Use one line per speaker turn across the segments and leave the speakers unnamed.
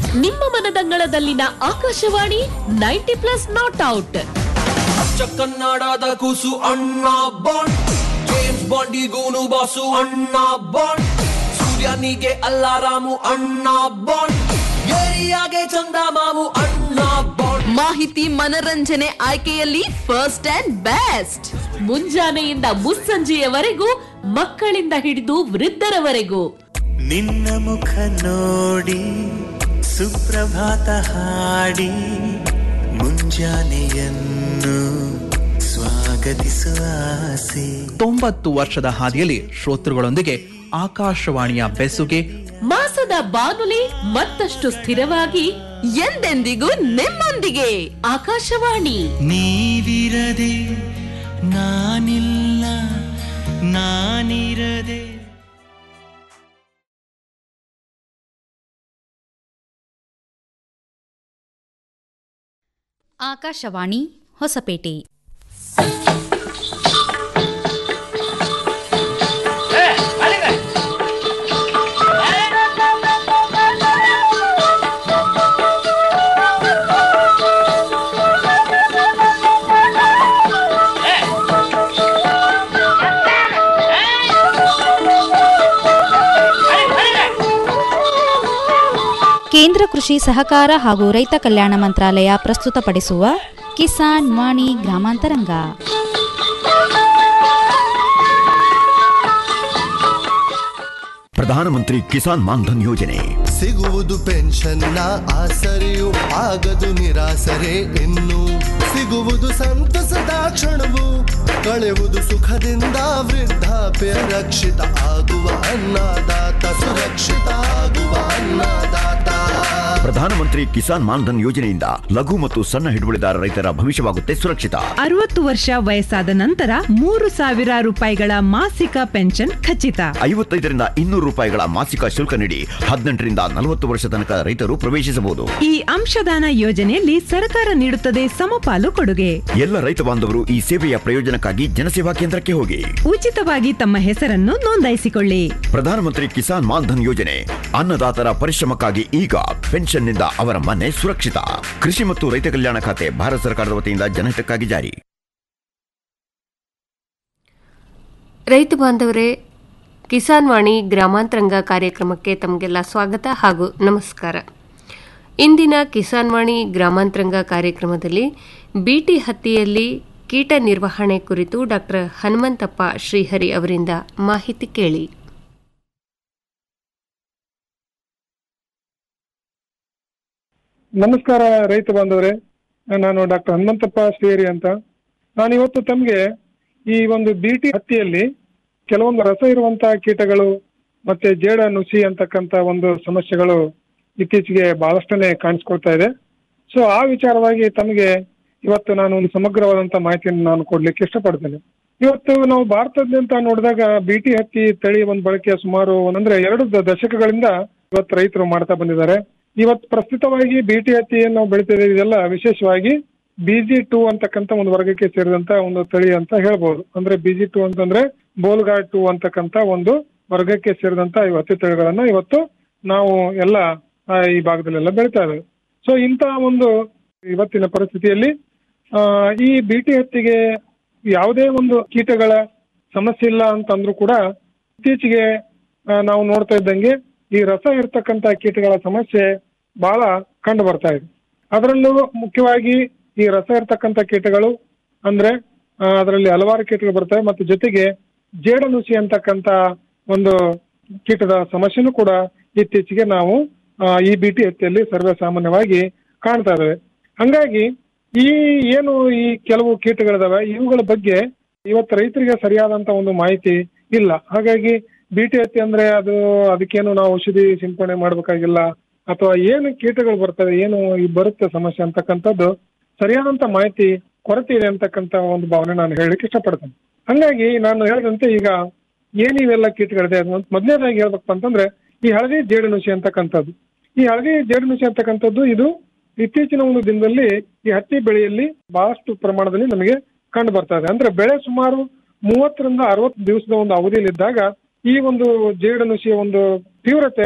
ನಿಮ್ಮ ಮನದಂಗಳದಲ್ಲಿನ Akashvani ninety plus not out
ಅಚ್ಚ ಕನ್ನಡದ ಕೂಸು ಅಣ್ಣ ಬಾಂಡ್ ಜೇಮ್ಸ್ ಬಾಂಡಿಗೂನು ಬಾಸು ಅಣ್ಣ ಬಾಂಡ್ ಸೂರ್ಯನಿಗೆ ಅಲ್ಲಾರಾಮು ಅಣ್ಣ ಬಾಂಡ್ ಏರಿಯಾಗೆ ಚಂದ ಮಾಮು ಅಣ್ಣ ಬಾಂಡ್
ಮಾಹಿತಿ ಮನರಂಜನೆ ಆಯ್ಕೆಯಲ್ಲಿ ಫಸ್ಟ್ ಅಂಡ್ ಬೆಸ್ಟ್
ಮುಂಜಾನೆಯಿಂದ ಮುಸ್ಸಂಜೆಯವರೆಗೂ ಮಕ್ಕಳಿಂದ ಹಿಡಿದು ವೃದ್ಧರವರೆಗೂ
ನಿನ್ನ ಮುಖ ನೋಡಿ ಸುಪ್ರಭಾತ ಹಾಡಿ ಮುಂಜಾನೆಯನ್ನು ಸ್ವಾಗತಿಸುವ ಆಸೆ
ತೊಂಬತ್ತು ವರ್ಷದ ಹಾದಿಯಲ್ಲಿ ಶ್ರೋತೃಗಳೊಂದಿಗೆ ಆಕಾಶವಾಣಿಯ ಬೆಸುಗೆ
ಮಾಸದ ಬಾನುಲಿ ಮತ್ತಷ್ಟು ಸ್ಥಿರವಾಗಿ
ಎಂದೆಂದಿಗೂ ನಿಮ್ಮೊಂದಿಗೆ
ಆಕಾಶವಾಣಿ
ನೀವಿರದೆ ನಾನಿಲ್ಲ ನಾನಿರದೆ
ಆಕಾಶವಾಣಿ ಹೊಸಪೇಟೆ ಕೇಂದ್ರ ಕೃಷಿ ಸಹಕಾರ ಹಾಗೂ ರೈತ ಕಲ್ಯಾಣ ಮಂತ್ರಾಲಯ ಪ್ರಸ್ತುತಪಡಿಸುವ ಕಿಸಾನ್ ವಾಣಿ ಗ್ರಾಮಾಂತರಂಗ
ಪ್ರಧಾನಮಂತ್ರಿ ಕಿಸಾನ್ ಮಾನ್ಧನ್ ಯೋಜನೆ
ಸಿಗುವುದು ಪೆನ್ಷನ್ನ ಆಸರೆಯು ಆಗದು ನಿರಾಸರೆ ಇನ್ನು ಸಿಗುವುದು ಸಂತಸದ ಕ್ಷಣವು ಕಳೆಯುವುದು ಸುಖದಿಂದ ವೃದ್ಧಾಪ್ಯ ರಕ್ಷಿತ ಆಗುವ ಅನ್ನದಾತ ಸುರಕ್ಷಿತ ಆಗುವ ಅನ್ನದಾತ
ಪ್ರಧಾನಮಂತ್ರಿ ಕಿಸಾನ್ ಮಾನ್ಧನ್ ಯೋಜನೆಯಿಂದ ಲಘು ಮತ್ತು ಸಣ್ಣ ಹಿಡುವಳಿದಾರ ರೈತರ ಭವಿಷ್ಯವಾಗುತ್ತೆ ಸುರಕ್ಷಿತ
ಅರವತ್ತು ವರ್ಷ ವಯಸ್ಸಾದ ನಂತರ ಮೂರು ಸಾವಿರ ರೂಪಾಯಿಗಳ ಮಾಸಿಕ ಪೆನ್ಷನ್ ಖಚಿತ
ಐವತ್ತೈದರಿಂದ ಇನ್ನೂರು ರೂಪಾಯಿಗಳ ಮಾಸಿಕ ಶುಲ್ಕ ನೀಡಿ ಹದಿನೆಂಟರಿಂದ ನಲವತ್ತು ವರ್ಷ ತನಕ ರೈತರು ಪ್ರವೇಶಿಸಬಹುದು
ಈ ಅಂಶದಾನ ಯೋಜನೆಯಲ್ಲಿ ಸರ್ಕಾರ ನೀಡುತ್ತದೆ ಸಮಪಾಲು ಕೊಡುಗೆ
ಎಲ್ಲ ರೈತ ಬಾಂಧವರು ಈ ಸೇವೆಯ ಪ್ರಯೋಜನಕ್ಕಾಗಿ ಜನಸೇವಾ ಕೇಂದ್ರಕ್ಕೆ ಹೋಗಿ
ಉಚಿತವಾಗಿ ತಮ್ಮ ಹೆಸರನ್ನು ನೋಂದಾಯಿಸಿಕೊಳ್ಳಿ
ಪ್ರಧಾನಮಂತ್ರಿ ಕಿಸಾನ್ ಮಾನ್ಧನ್ ಯೋಜನೆ ಅನ್ನದಾತರ ಪರಿಶ್ರಮಕ್ಕಾಗಿ ಈಗ ಪೆನ್ಷನ್ನಿಂದ ಅವರ ಮನೆ ಸುರಕ್ಷಿತ ಕೃಷಿ ಮತ್ತು ರೈತ ಕಲ್ಯಾಣ ಖಾತೆ ಭಾರತ ಸರ್ಕಾರದ ವತಿಯಿಂದ ಜನಹಿತಕ್ಕಾಗಿ ಜಾರಿ
ರೈತ ಬಾಂಧವರೇ ಕಿಸಾನ್ ವಾಣಿ ಗ್ರಾಮಾಂತರಂಗ ಕಾರ್ಯಕ್ರಮಕ್ಕೆ ತಮಗೆಲ್ಲ ಸ್ವಾಗತ ಹಾಗೂ ನಮಸ್ಕಾರ ಇಂದಿನ ಕಿಸಾನ್ ವಾಣಿ ಗ್ರಾಮಾಂತರಂಗ ಕಾರ್ಯಕ್ರಮದಲ್ಲಿ ಬಿಟಿ ಹತ್ತಿಯಲ್ಲಿ ಕೀಟ ನಿರ್ವಹಣೆ ಕುರಿತು ಡಾಕ್ಟರ್ ಹನುಮಂತಪ್ಪ ಶ್ರೀಹರಿ ಅವರಿಂದ ಮಾಹಿತಿ ಕೇಳಿ
ನಮಸ್ಕಾರ ರೈತ ಬಾಂಧವರೇ ನಾನು ಡಾಕ್ಟರ್ ಹನುಮಂತಪ್ಪ ಶ್ರೀಹರಿ ಅಂತ ನಾನು ಇವತ್ತು ತಮಗೆ ಈ ಒಂದು ಬಿಟಿ ಹತ್ತಿಯಲ್ಲಿ ಕೆಲವೊಂದು ರಸ ಇರುವಂತಹ ಕೀಟಗಳು ಮತ್ತೆ ಜೇಡ ನುಸಿ ಅಂತಕ್ಕಂತ ಒಂದು ಸಮಸ್ಯೆಗಳು ಇತ್ತೀಚೆಗೆ ಬಹಳಷ್ಟನೇ ಕಾಣಿಸ್ಕೊಳ್ತಾ ಇದೆ ಸೊ ಆ ವಿಚಾರವಾಗಿ ತಮಗೆ ಇವತ್ತು ನಾನು ಒಂದು ಸಮಗ್ರವಾದಂತ ಮಾಹಿತಿಯನ್ನು ನಾನು ಕೊಡ್ಲಿಕ್ಕೆ ಇಷ್ಟಪಡ್ತೇನೆ ಇವತ್ತು ನಾವು ಭಾರತದಾದ್ಯಂತ ನೋಡಿದಾಗ ಬಿಟಿ ಹತ್ತಿ ತಳಿ ಒಂದು ಬಳಕೆ ಸುಮಾರು ಅಂದ್ರೆ ಎರಡು ದ- ದಶಕಗಳಿಂದ ಇವತ್ತು ರೈತರು ಮಾಡ್ತಾ ಬಂದಿದ್ದಾರೆ ಇವತ್ತು ಪ್ರಸ್ತುತವಾಗಿ ಬಿಟಿ ಹತ್ತಿಯನ್ನು ನಾವು ಬೆಳಿತಿದ್ದೇವೆ ಇದೆಲ್ಲ ವಿಶೇಷವಾಗಿ ಬಿಜಿ ಟೂ ಅಂತಕ್ಕಂಥ ಒಂದು ವರ್ಗಕ್ಕೆ ಸೇರಿದಂತ ಒಂದು ತಳಿ ಅಂತ ಹೇಳ್ಬೋದು ಅಂದ್ರೆ ಬಿಜಿ ಟೂ ಅಂತಂದ್ರೆ ಬೋಲ್ಗಾಡ್ ಟೂ ಅಂತಕ್ಕಂಥ ಒಂದು ವರ್ಗಕ್ಕೆ ಸೇರಿದಂತ ಈ ಹತ್ತಿ ತಳಿಗಳನ್ನ ಇವತ್ತು ನಾವು ಎಲ್ಲ ಆ, ಈ ಭಾಗದಲ್ಲೆಲ್ಲ ಬೆಳಿತಾ ಇದ್ದೇವೆ ಸೊ ಇಂತಹ ಒಂದು ಇವತ್ತಿನ ಪರಿಸ್ಥಿತಿಯಲ್ಲಿ ಆ, ಈ ಬಿಟಿ ಹತ್ತಿಗೆ ಯಾವುದೇ ಒಂದು ಕೀಟಗಳ ಸಮಸ್ಯೆ ಇಲ್ಲ ಅಂತಂದ್ರೂ ಕೂಡ ಇತ್ತೀಚೆಗೆ ಆ, ನಾವು ನೋಡ್ತಾ ಇದ್ದಂಗೆ ಈ ರಸ ಇರ್ತಕ್ಕಂತ ಕೀಟಗಳ ಸಮಸ್ಯೆ ಬಹಳ ಕಂಡು ಬರ್ತಾ ಇದೆ ಅದರಲ್ಲೂ ಮುಖ್ಯವಾಗಿ ಈ ರಸ ಇರ್ತಕ್ಕಂತ ಕೀಟಗಳು ಅಂದ್ರೆ ಆ, ಅದರಲ್ಲಿ ಹಲವಾರು ಕೀಟಗಳು ಬರ್ತವೆ ಮತ್ತು ಜೊತೆಗೆ ಜೇಡನುಸಿ ಅಂತಕ್ಕಂತ ಒಂದು ಕೀಟದ ಸಮಸ್ಯೆನೂ ಕೂಡ ಇತ್ತೀಚೆಗೆ ನಾವು ಆ, ಈ ಬಿಟಿ ಹತ್ತಿಯಲ್ಲಿ ಸರ್ವೇ ಸಾಮಾನ್ಯವಾಗಿ ಕಾಣ್ತಾ ಇದಾವೆ ಹಂಗಾಗಿ ಈ ಏನು ಈ ಕೆಲವು ಕೀಟಗಳಿದಾವೆ ಇವುಗಳ ಬಗ್ಗೆ ಇವತ್ತು ರೈತರಿಗೆ ಸರಿಯಾದಂತ ಒಂದು ಮಾಹಿತಿ ಇಲ್ಲ ಹಾಗಾಗಿ ಬಿಟಿ ಹತ್ತಿ ಅಂದ್ರೆ ಅದು ಅದಕ್ಕೇನು ನಾವು ಔಷಧಿ ಸಿಂಪಡಣೆ ಮಾಡ್ಬೇಕಾಗಿಲ್ಲ ಅಥವಾ ಏನು ಕೀಟಗಳು ಬರ್ತವೆ ಏನು ಈ ಬರುತ್ತೆ ಸಮಸ್ಯೆ ಅಂತಕ್ಕಂಥದ್ದು ಸರಿಯಾದಂತ ಮಾಹಿತಿ ಕೊರತೆ ಇದೆ ಅಂತಕ್ಕಂಥ ಒಂದು ಭಾವನೆ ನಾನು ಹೇಳಲಿಕ್ಕೆ ಇಷ್ಟಪಡ್ತೇನೆ ಹಂಗಾಗಿ ನಾನು ಹೇಳಿದಂತೆ ಈಗ ಏನ್ ಇವೆಲ್ಲ ಕೀಟಗಳಿದೆ ಅದು ಮೊದಲನೇದಾಗಿ ಹೇಳ್ಬೇಕಪ್ಪ ಅಂತಂದ್ರೆ ಈ ಹಳದಿ ಜೇಡುನುಸಿ ಅಂತಕ್ಕಂಥದ್ದು ಈ ಹಳದಿ ಜೇಡುನುಸಿ ಅಂತಕ್ಕಂಥದ್ದು ಇದು ಇತ್ತೀಚಿನ ಒಂದು ದಿನದಲ್ಲಿ ಈ ಹತ್ತಿ ಬೆಳೆಯಲ್ಲಿ ಬಹಳಷ್ಟು ಪ್ರಮಾಣದಲ್ಲಿ ನಮಗೆ ಕಂಡು ಬರ್ತಾ ಇದೆ ಅಂದ್ರೆ ಬೆಳೆ ಸುಮಾರು ಮೂವತ್ತರಿಂದ ಅರವತ್ತು ದಿವಸದ ಒಂದು ಅವಧಿಯಲ್ಲಿದ್ದಾಗ ಈ ಒಂದು ಜೇಡುನುಸಿಯ ಒಂದು ತೀವ್ರತೆ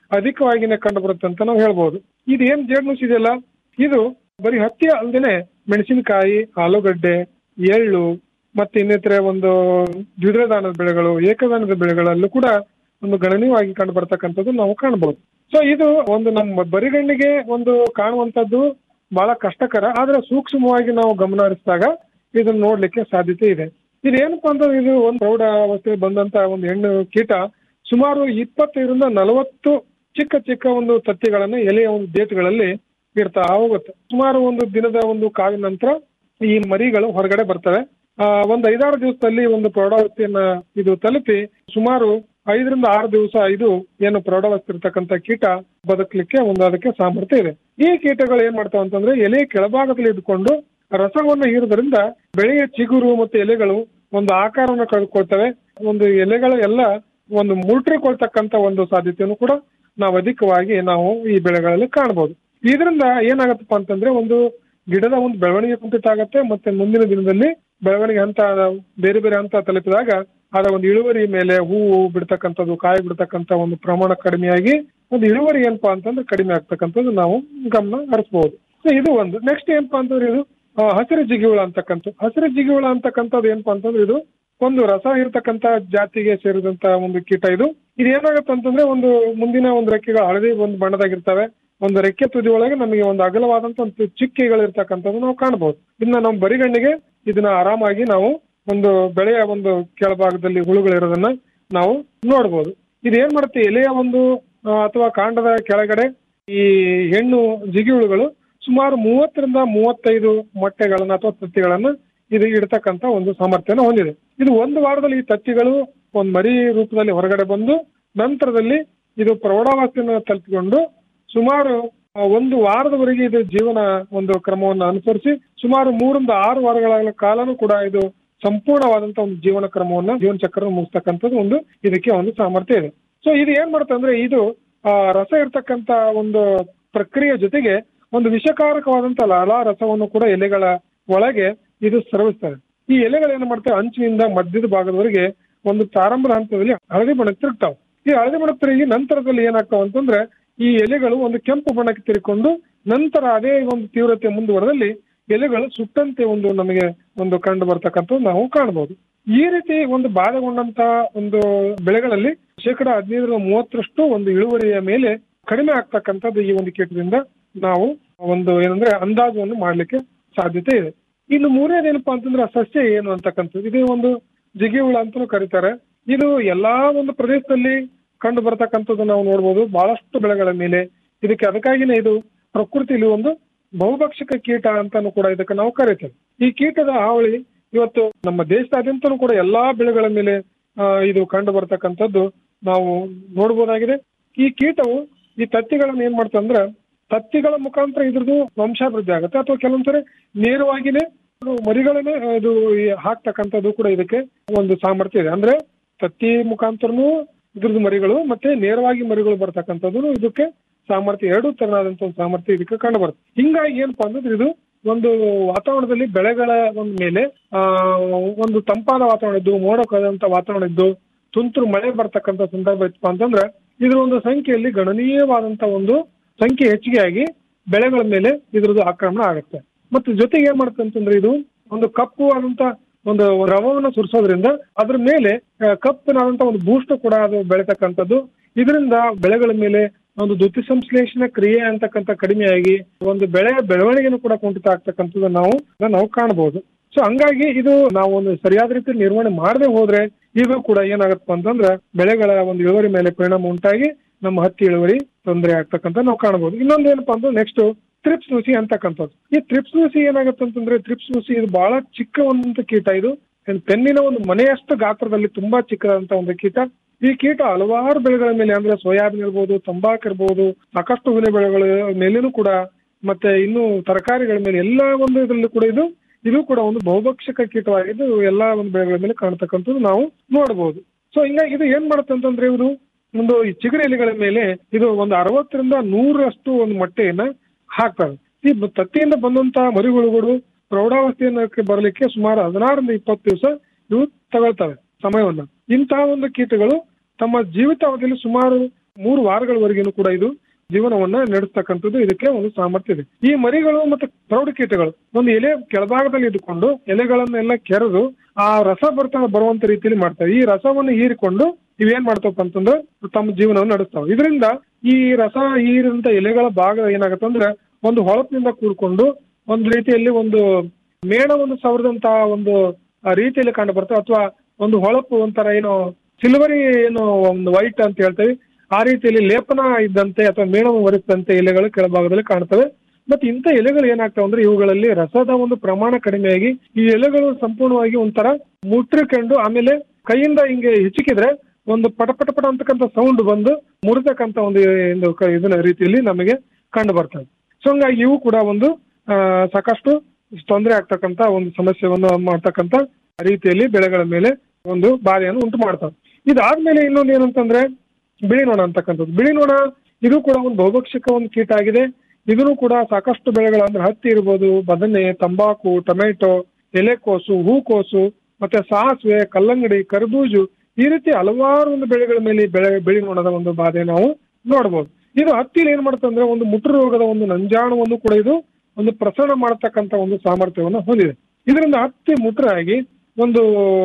ಅಧಿಕವಾಗಿನೇ ಕಂಡು ಬರುತ್ತೆ ಅಂತ ನಾವು ಹೇಳ್ಬೋದು ಇದು ಏನ್ ಜೇಡ್ನುಸಿ ಇದೆಯಲ್ಲ ಇದು ಬರೀ ಹತ್ತಿ ಅಲ್ಲದೆ ಮೆಣಸಿನಕಾಯಿ ಆಲೂಗಡ್ಡೆ ಎಳ್ಳು ಮತ್ತೆ ಇನ್ನಿತರೆ ಒಂದು ದ್ವಿದಳ ಧಾನ್ಯದ ಬೆಳೆಗಳು ಏಕದಾನದ ಬೆಳೆಗಳಲ್ಲೂ ಕೂಡ ಒಂದು ಗಣನೀಯವಾಗಿ ಕಂಡು ಬರ್ತಕ್ಕಂಥದ್ದು ನಾವು ಕಾಣಬಹುದು ಸೊ ಇದು ಒಂದು ನಮ್ಮ ಬರಿಗಣ್ಣಿಗೆ ಒಂದು ಕಾಣುವಂತದ್ದು ಬಹಳ ಕಷ್ಟಕರ ಆದ್ರೆ ಸೂಕ್ಷ್ಮವಾಗಿ ನಾವು ಗಮನ ಹರಿಸಿದಾಗ ಇದನ್ನ ನೋಡ್ಲಿಕ್ಕೆ ಸಾಧ್ಯತೆ ಇದೆ ಇದೇನಪ್ಪಾ ಅಂದ್ರೆ ಇದು ಒಂದು ಪ್ರೌಢ ಅವಸ್ಥೆ ಬಂದಂತ ಒಂದು ಹೆಣ್ಣು ಕೀಟ ಸುಮಾರು ಇಪ್ಪತ್ತೈದರಿಂದ ನಲವತ್ತು ಚಿಕ್ಕ ಚಿಕ್ಕ ಒಂದು ತತ್ತಿಗಳನ್ನ ಎಲೆಯ ಒಂದು ದೇಟುಗಳಲ್ಲಿ ಇರ್ತಾ ಹೋಗುತ್ತೆ ಸುಮಾರು ಒಂದು ದಿನದ ಒಂದು ಕಾವಿನ ನಂತರ ಈ ಮರಿಗಳು ಹೊರಗಡೆ ಬರ್ತವೆ ಆ, ಒಂದು ಐದಾರು ದಿವಸದಲ್ಲಿ ಒಂದು ಪ್ರೌಢಾವಸ್ಥೆಯನ್ನ ಇದು ತಲುಪಿ ಸುಮಾರು ಐದರಿಂದ ಆರು ದಿವಸ ಇದು ಏನು ಪ್ರೌಢಾವಸ್ಥೆ ಇರ್ತಕ್ಕಂಥ ಕೀಟ ಬದುಕಲಿಕ್ಕೆ ಒಂದು ಅದಕ್ಕೆ ಸಾಮರ್ಥ್ಯ ಇದೆ ಈ ಕೀಟಗಳು ಏನ್ ಮಾಡ್ತಾವ ಅಂತಂದ್ರೆ ಎಲೆ ಕೆಳಭಾಗದಲ್ಲಿ ಇದ್ಕೊಂಡು ರಸವನ್ನು ಹೀರೋದ್ರಿಂದ ಬೆಳೆಯ ಚಿಗುರು ಮತ್ತು ಎಲೆಗಳು ಒಂದು ಆಕಾರವನ್ನು ಕಳ್ಕೊಳ್ತವೆ ಒಂದು ಎಲೆಗಳು ಎಲ್ಲ ಒಂದು ಮುಟ್ರಿಕೊಳ್ತಕ್ಕಂತ ಒಂದು ಸಾಧ್ಯತೆಯನ್ನು ಕೂಡ ನಾವು ಅಧಿಕವಾಗಿ ನಾವು ಈ ಬೆಳೆಗಳಲ್ಲಿ ಕಾಣಬಹುದು ಇದರಿಂದ ಏನಾಗತ್ತಪ್ಪ ಅಂತಂದ್ರೆ ಒಂದು ಗಿಡದ ಒಂದು ಬೆಳವಣಿಗೆ ಕುಂಠಿತ ಆಗತ್ತೆ ಮತ್ತೆ ಮುಂದಿನ ದಿನದಲ್ಲಿ ಬೆಳವಣಿಗೆ ಹಂತ ಬೇರೆ ಬೇರೆ ಹಂತ ತಲುಪಿದಾಗ ಅದರ ಒಂದು ಇಳುವರಿ ಮೇಲೆ ಹೂವು ಬಿಡ್ತಕ್ಕಂಥದ್ದು ಕಾಯಿ ಬಿಡ್ತಕ್ಕಂಥ ಒಂದು ಪ್ರಮಾಣ ಕಡಿಮೆಯಾಗಿ ಒಂದು ಇಳುವರಿ ಏನಪ್ಪಾ ಅಂತಂದ್ರೆ ಕಡಿಮೆ ಆಗ್ತಕ್ಕಂಥದ್ದು ನಾವು ಗಮನ ಹರಿಸಬಹುದು ಸೊ ಇದು ಒಂದು ನೆಕ್ಸ್ಟ್ ಏನಪ್ಪಾ ಅಂತಂದ್ರೆ ಇದು ಆ, ಹಸಿರು ಜಿಗಿಹುಳ ಅಂತಕ್ಕಂಥ ಹಸಿರು ಜಿಗಿಹುಳ ಅಂತಕ್ಕಂಥದ್ದು ಏನಪ್ಪಾ ಅಂತಂದ್ರೆ ಇದು ಒಂದು ರಸ ಇರ್ತಕ್ಕಂಥ ಜಾತಿಗೆ ಸೇರಿದಂತ ಒಂದು ಕೀಟ ಇದು ಇದು ಏನಾಗುತ್ತೆ ಅಂತಂದ್ರೆ ಒಂದು ಮುಂದಿನ ಒಂದು ರೆಕ್ಕೆಗಳು ಹಳದಿ ಒಂದು ಬಣ್ಣದಾಗಿರ್ತವೆ ಒಂದು ರೆಕ್ಕೆ ತುದಿ ಒಳಗೆ ನಮಗೆ ಒಂದು ಅಗಲವಾದಂತ ಒಂದು ಚಿಕ್ಕೆಗಳು ಇರ್ತಕ್ಕಂಥದ್ದು ನಾವು ಕಾಣಬಹುದು ಇನ್ನ ನಮ್ಮ ಬರಿಗಣ್ಣಿಗೆ ಇದನ್ನ ಆರಾಮಾಗಿ ನಾವು ಒಂದು ಬೆಳೆಯ ಒಂದು ಕೆಳಭಾಗದಲ್ಲಿ ಹುಳುಗಳಿರೋದನ್ನ ನಾವು ನೋಡ್ಬೋದು ಇದು ಏನ್ ಮಾಡುತ್ತೆ ಎಲೆಯ ಒಂದು ಆ, ಅಥವಾ ಕಾಂಡದ ಕೆಳಗಡೆ ಈ ಹೆಣ್ಣು ಜಿಗಿಹುಳುಗಳು ಸುಮಾರು ಮೂವತ್ತರಿಂದ ಮೂವತ್ತೈದು ಮೊಟ್ಟೆಗಳನ್ನ ಅಥವಾ ತತ್ತಿಗಳನ್ನ ಇದು ಇಡ್ತಕ್ಕಂತ ಒಂದು ಸಾಮರ್ಥ್ಯನ ಹೊಂದಿದೆ ಇದು ಒಂದು ವಾರದಲ್ಲಿ ಈ ತತ್ತಿಗಳು ಒಂದು ಮರಿ ರೂಪದಲ್ಲಿ ಹೊರಗಡೆ ಬಂದು ನಂತರದಲ್ಲಿ ಇದು ಪ್ರೌಢಾವಸ್ಥೆಯನ್ನು ತಲುಪಿಕೊಂಡು ಸುಮಾರು ಆ, ಒಂದು ವಾರದವರೆಗೆ ಇದು ಜೀವನ ಒಂದು ಕ್ರಮವನ್ನು ಅನುಸರಿಸಿ ಸುಮಾರು ಮೂರಿಂದ ಆರು ವಾರಗಳ ಕಾಲನೂ ಕೂಡ ಇದು ಸಂಪೂರ್ಣವಾದಂತ ಒಂದು ಜೀವನ ಕ್ರಮವನ್ನ ಜೀವನ ಚಕ್ರ ಮುಗಿಸ್ತಕ್ಕಂಥದ್ದು ಒಂದು ಇದಕ್ಕೆ ಒಂದು ಸಾಮರ್ಥ್ಯ ಇದೆ ಸೊ ಇದು ಏನ್ ಮಾಡುತ್ತೆ ಅಂದ್ರೆ ಇದು ಆ ರಸ ಇರ್ತಕ್ಕಂತ ಒಂದು ಪ್ರಕ್ರಿಯೆ ಜೊತೆಗೆ ಒಂದು ವಿಷಕಾರಕವಾದಂತ ಲಾಲಾ ರಸವನ್ನು ಕೂಡ ಎಲೆಗಳ ಒಳಗೆ ಇದು ಸ್ರವಿಸ್ತದೆ ಈ ಎಲೆಗಳು ಏನ್ ಮಾಡ್ತವೆ ಅಂಚಿನಿಂದ ಮಧ್ಯದ ಭಾಗದವರೆಗೆ ಒಂದು ಪ್ರಾರಂಭದ ಹಂತದಲ್ಲಿ ಹಳದಿ ಬಣ್ಣಕ್ಕೆ ತಿರುಗ್ತಾವ ಈ ಹಳದಿ ಬಣ್ಣಕ್ಕೆ ತಿರುಗಿ ನಂತರದಲ್ಲಿ ಏನಾಗ್ತಾವ ಅಂತಂದ್ರೆ ಈ ಎಲೆಗಳು ಒಂದು ಕೆಂಪು ಬಣ್ಣಕ್ಕೆ ತಿರುಗಿಕೊಂಡು ನಂತರ ಅದೇ ಒಂದು ತೀವ್ರತೆ ಮುಂದುವರೆದಲ್ಲಿ ಎಲೆಗಳು ಸುಟ್ಟಂತೆ ಒಂದು ನಮಗೆ ಒಂದು ಕಂಡು ಬರ್ತಕ್ಕಂಥದ್ದು ನಾವು ಕಾಣಬಹುದು ಈ ರೀತಿ ಒಂದು ಬಾಧೆಗೊಂಡಂತ ಒಂದು ಬೆಳೆಗಳಲ್ಲಿ ಶೇಕಡ ಹದಿನೈದರಿಂದ ಮೂವತ್ತರಷ್ಟು ಒಂದು ಇಳುವರಿಯ ಮೇಲೆ ಕಡಿಮೆ ಆಗ್ತಕ್ಕಂಥದ್ದು ಈ ಒಂದು ಕೀಟದಿಂದ ನಾವು ಒಂದು ಏನಂದ್ರೆ ಅಂದಾಜುವನ್ನು ಮಾಡ್ಲಿಕ್ಕೆ ಸಾಧ್ಯತೆ ಇದೆ ಇನ್ನು ಮೂರನೇದೇನಪ್ಪಾ ಅಂತಂದ್ರೆ ಆ ಸಸ್ಯ ಏನು ಅಂತಕ್ಕಂಥದ್ದು ಇದು ಒಂದು ಜಿಗಿ ಹುಳ ಅಂತಾನೂ ಕರೀತಾರೆ ಇದು ಎಲ್ಲಾ ಒಂದು ಪ್ರದೇಶದಲ್ಲಿ ಕಂಡು ಬರ್ತಕ್ಕಂಥದ್ದು ನಾವು ನೋಡ್ಬೋದು ಬಹಳಷ್ಟು ಬೆಳೆಗಳ ಮೇಲೆ ಇದಕ್ಕೆ ಅದಕ್ಕಾಗಿನೇ ಇದು ಪ್ರಕೃತಿಯಲ್ಲಿ ಒಂದು ಬಹುಭಕ್ಷಕ ಕೀಟ ಅಂತಾನು ಕೂಡ ಇದಕ್ಕೆ ನಾವು ಕರೀತೇವೆ ಈ ಕೀಟದ ಹಾವಳಿ ಇವತ್ತು ನಮ್ಮ ದೇಶದಾದ್ಯಂತನೂ ಕೂಡ ಎಲ್ಲಾ ಬೆಳೆಗಳ ಮೇಲೆ ಆ, ಇದು ಕಂಡು ಬರ್ತಕ್ಕಂಥದ್ದು ನಾವು ನೋಡ್ಬೋದಾಗಿದೆ ಈ ಕೀಟವು ಈ ತತ್ತಿಗಳನ್ನ ಏನ್ ಮಾಡ್ತಂದ್ರೆ ತತ್ತಿಗಳ ಮುಖಾಂತರ ಇದ್ರದ್ದು ವಂಶಾಭಿವೃದ್ಧಿ ಆಗುತ್ತೆ ಅಥವಾ ಕೆಲವೊಂದ್ಸರಿ ನೇರವಾಗಿನೇ ಅದು ಮರಿಗಳನ್ನೇ ಇದು ಈ ಹಾಕ್ತಕ್ಕಂಥದ್ದು ಕೂಡ ಇದಕ್ಕೆ ಒಂದು ಸಾಮರ್ಥ್ಯ ಇದೆ ಅಂದ್ರೆ ತತ್ತಿ ಮುಖಾಂತರನೂ ಇದ್ರದ್ದು ಮರಿಗಳು ಮತ್ತೆ ನೇರವಾಗಿ ಮರಿಗಳು ಬರ್ತಕ್ಕಂಥದ್ದು ಇದಕ್ಕೆ ಸಾಮರ್ಥ್ಯ ಎರಡು ತರನಾದಂತ ಒಂದು ಸಾಮರ್ಥ್ಯ ಇದಕ್ಕೆ ಕಂಡು ಬರುತ್ತೆ ಹಿಂಗಾಗಿ ಏನಪ್ಪಾ ಅಂತಂದ್ರೆ ಇದು ಒಂದು ವಾತಾವರಣದಲ್ಲಿ ಬೆಳೆಗಳ ಒಂದು ಮೇಲೆ ಆ ಒಂದು ತಂಪಾದ ವಾತಾವರಣ ಇದ್ದು ಮೋಡ ಕಳೆದಂತ ವಾತಾವರಣ ಇದ್ದು ತುಂತುರು ಮಳೆ ಬರ್ತಕ್ಕಂಥ ಸಂದರ್ಭ ಇತ್ತಪ್ಪ ಅಂತಂದ್ರೆ ಇದ್ರ ಒಂದು ಸಂಖ್ಯೆಯಲ್ಲಿ ಗಣನೀಯವಾದಂತ ಒಂದು ಸಂಖ್ಯೆ ಹೆಚ್ಚಿಗೆ ಆಗಿ ಬೆಳೆಗಳ ಮೇಲೆ ಇದ್ರದ್ದು ಆಕ್ರಮಣ ಆಗುತ್ತೆ ಮತ್ತು ಜೊತೆಗೆ ಏನ್ ಮಾಡುತ್ತೆ ಅಂತಂದ್ರೆ ಇದು ಒಂದು ಕಪ್ಪು ಆದಂತ ಒಂದು ರವವನ್ನು ಸುರಿಸೋದ್ರಿಂದ ಅದ್ರ ಮೇಲೆ ಆ, ಕಪ್ಪಿನಾದಂತ ಒಂದು ಬೂಸ್ಟ್ ಕೂಡ ಅದು ಬೆಳೆತಕ್ಕಂಥದ್ದು ಇದರಿಂದ ಬೆಳೆಗಳ ಮೇಲೆ ಒಂದು ದ್ಯುತಿ ಸಂಶ್ಲೇಷಣ ಕ್ರಿಯೆ ಅಂತಕ್ಕಂಥ ಕಡಿಮೆಯಾಗಿ ಒಂದು ಬೆಳೆ ಬೆಳವಣಿಗೆನೂ ಕೂಡ ಕುಂಠಿತ ಆಗ್ತಕ್ಕಂಥದ್ದು ನಾವು ನಾವು ಕಾಣಬಹುದು ಸೊ ಹಂಗಾಗಿ ಇದು ನಾವು ಒಂದು ಸರಿಯಾದ ರೀತಿ ನಿರ್ವಹಣೆ ಮಾಡದೆ ಹೋದ್ರೆ ಇದು ಕೂಡ ಏನಾಗತ್ತಪ್ಪ ಅಂತಂದ್ರೆ ಬೆಳೆಗಳ ಒಂದು ಇಳುವರಿ ಮೇಲೆ ಪರಿಣಾಮ ಉಂಟಾಗಿ ನಮ್ಮ ಹತ್ತಿ ಇಳುವರಿ ತೊಂದರೆ ಆಗ್ತಕ್ಕಂಥ ನಾವು ಕಾಣಬಹುದು ಇನ್ನೊಂದು ಏನಪ್ಪಾ ಅಂದ್ರೆ ನೆಕ್ಸ್ಟ್ ತ್ರಿಪ್ಸ್ ನುಸಿ ಅಂತಕ್ಕಂಥದ್ದು ಈ ತ್ರಿಪ್ಸ್ ನುಸಿ ಏನಾಗುತ್ತೆ ಅಂತಂದ್ರೆ ತ್ರಿಪ್ಸ್ ನುಸಿ ಇದು ಬಹಳ ಚಿಕ್ಕ ಒಂದು ಕೀಟ ಇದು ಒಂದು ಪೆನ್ನಿನ ಒಂದು ಮನೆಯಷ್ಟು ಗಾತ್ರದಲ್ಲಿ ತುಂಬಾ ಚಿಕ್ಕದಾದಂತ ಒಂದು ಕೀಟ ಈ ಕೀಟ ಹಲವಾರು ಬೆಳೆಗಳ ಮೇಲೆ ಅಂದ್ರೆ ಸೋಯಾಬೀನ್ ಇರ್ಬೋದು ತಂಬಾಕು ಇರ್ಬೋದು ಸಾಕಷ್ಟು ಹೂವಿನ ಬೆಳೆಗಳ ಮೇಲೇನೂ ಕೂಡ ಮತ್ತೆ ಇನ್ನು ತರಕಾರಿಗಳ ಮೇಲೆ ಎಲ್ಲಾ ಒಂದು ಇದರಲ್ಲಿ ಕೂಡ ಇದು ಇದು ಕೂಡ ಒಂದು ಬಹುಭಕ್ಷಕ ಕೀಟವಾಗಿದ್ದು ಎಲ್ಲಾ ಒಂದು ಬೆಳೆಗಳ ಮೇಲೆ ಕಾಣ್ತಕ್ಕಂಥದ್ದು ನಾವು ನೋಡಬಹುದು ಸೊ ಹಿಂಗಾಗಿ ಇದು ಏನ್ ಮಾಡುತ್ತೆ ಅಂತಂದ್ರೆ ಇದು ಒಂದು ಈ ಚಿಗುರು ಎಲೆಗಳ ಮೇಲೆ ಇದು ಒಂದು ಅರವತ್ತರಿಂದ ನೂರರಷ್ಟು ಒಂದು ಮೊಟ್ಟೆಯನ್ನ ಹಾಕ್ತವೆ ಈ ಬ- ತತ್ತಿಯಿಂದ ಬಂದಂತ ಮರಿಹುಳುಗಳು ಪ್ರೌಢಾವಸ್ಥೆಯನ್ನ ಬರಲಿಕ್ಕೆ ಸುಮಾರು ಹದಿನಾರರಿಂದ ಇಪ್ಪತ್ತು ದಿವಸ ಇವು ತಗೊಳ್ತವೆ ಸಮಯವನ್ನ ಇಂತಹ ಒಂದು ಕೀಟಗಳು ತಮ್ಮ ಜೀವಿತಾವಧಿಯಲ್ಲಿ ಸುಮಾರು ಮೂರು ವಾರಗಳವರೆಗೂ ಕೂಡ ಇದು ಜೀವನವನ್ನ ನಡೆಸ್ತಕ್ಕಂಥದ್ದು ಇದಕ್ಕೆ ಒಂದು ಸಾಮರ್ಥ್ಯ ಇದೆ ಈ ಮರಿಗಳು ಮತ್ತೆ ಪ್ರೌಢ ಕೀಟಗಳು ಒಂದು ಎಲೆ ಕೆಳಭಾಗದಲ್ಲಿ ಇದ್ದುಕೊಂಡು ಎಲೆಗಳನ್ನೆಲ್ಲ ಕೆರೆದು ಆ ರಸ ಬರ್ತಾ ಬರುವಂತ ರೀತಿಯಲ್ಲಿ ಮಾಡ್ತವೆ ಈ ರಸವನ್ನು ಹೀರಿಕೊಂಡು ಇವೇನ್ ಮಾಡ್ತವಪ್ಪ ಅಂತಂದ್ರೆ ತಮ್ಮ ಜೀವನವನ್ನು ನಡೆಸ್ತಾವೆ ಇದರಿಂದ ಈ ರಸ ಹೀರಿದಂತ ಎಲೆಗಳ ಭಾಗ ಏನಾಗುತ್ತೆ ಅಂದ್ರೆ ಒಂದು ಹೊಳಪಿನಿಂದ ಕೂಡ್ಕೊಂಡು ಒಂದು ರೀತಿಯಲ್ಲಿ ಒಂದು ಮೇಣವನ್ನು ಸವರದಂತಹ ಒಂದು ಆ ರೀತಿಯಲ್ಲಿ ಕಂಡು ಬರ್ತವೆ ಅಥವಾ ಒಂದು ಹೊಳಪು ಒಂಥರ ಏನು ಸಿಲ್ವರಿ ಏನು ಒಂದು ವೈಟ್ ಅಂತ ಹೇಳ್ತೇವೆ ಆ ರೀತಿಯಲ್ಲಿ ಲೇಪನ ಇದ್ದಂತೆ ಅಥವಾ ಮೇಣವನ್ನು ಒರೆಸಿದಂತೆ ಎಲೆಗಳು ಕೆಳಭಾಗದಲ್ಲಿ ಕಾಣ್ತವೆ ಮತ್ತೆ ಇಂಥ ಎಲೆಗಳು ಏನಾಗ್ತಾವ ಅಂದ್ರೆ ಇವುಗಳಲ್ಲಿ ರಸದ ಒಂದು ಪ್ರಮಾಣ ಕಡಿಮೆಯಾಗಿ ಈ ಎಲೆಗಳು ಸಂಪೂರ್ಣವಾಗಿ ಒಂಥರ ಮುಟ್ರಿಕೊಂಡು ಆಮೇಲೆ ಕೈಯಿಂದ ಹಿಂಗೆ ಹಿಚಕಿದ್ರೆ ಒಂದು ಪಟ ಪಟ ಪಟ ಅಂತಕ್ಕಂಥ ಸೌಂಡ್ ಬಂದು ಮುರಿತಕ್ಕಂಥ ಒಂದು ಒಂದು ಕ- ಇದನ್ನ ರೀತಿಯಲ್ಲಿ ನಮಗೆ ಕಂಡು ಬರ್ತವೆ ಸೊ ಹಂಗಾಗಿ ಇವು ಕೂಡ ಒಂದು ಆ, ಸಾಕಷ್ಟು ತೊಂದರೆ ಆಗ್ತಕ್ಕಂಥ ಒಂದು ಸಮಸ್ಯೆಯನ್ನು ಮಾಡ್ತಕ್ಕಂಥ ರೀತಿಯಲ್ಲಿ ಬೆಳೆಗಳ ಮೇಲೆ ಒಂದು ಬಾಧೆಯನ್ನು ಉಂಟು ಮಾಡ್ತವೆ ಇದಾದ್ಮೇಲೆ ಇನ್ನೊಂದು ಏನಂತಂದ್ರೆ ಬಿಳಿ ನೊಣ ಅಂತಕ್ಕಂಥದ್ದು ಬಿಳಿ ನೊಣ ಇದು ಕೂಡ ಒಂದು ಬಹುಭಕ್ಷಕ ಒಂದು ಕೀಟ ಆಗಿದೆ ಇದನ್ನು ಕೂಡ ಸಾಕಷ್ಟು ಬೆಳೆಗಳು ಅಂದ್ರೆ ಹತ್ತಿ ಇರ್ಬೋದು ಬದನೆ ತಂಬಾಕು ಟೊಮೆಟೊ ಎಲೆಕೋಸು ಹೂಕೋಸು ಮತ್ತೆ ಸಾಸಿವೆ ಕಲ್ಲಂಗಡಿ ಕರ್ಬೂಜು ಈ ರೀತಿ ಹಲವಾರು ಒಂದು ಬೆಳೆಗಳ ಮೇಲೆ ಈ ಬೆಳೆ ಬಿಳಿ ನೊಣದ ಒಂದು ಬಾಧೆ ನಾವು ನೋಡ್ಬೋದು ಇದು ಹತ್ತಿಲಿ ಏನ್ ಮಾಡುತ್ತೆ ಅಂದ್ರೆ ಒಂದು ಮುಟ್ರು ರೋಗದ ಒಂದು ನಂಜಾಣುವನ್ನು ಕೂಡ ಇದು ಒಂದು ಪ್ರಸರಣ ಮಾಡತಕ್ಕಂತ ಒಂದು ಸಾಮರ್ಥ್ಯವನ್ನು ಹೊಂದಿದೆ ಇದರಿಂದ ಹತ್ತಿ ಮುಟ್ರಾಗಿ ಒಂದು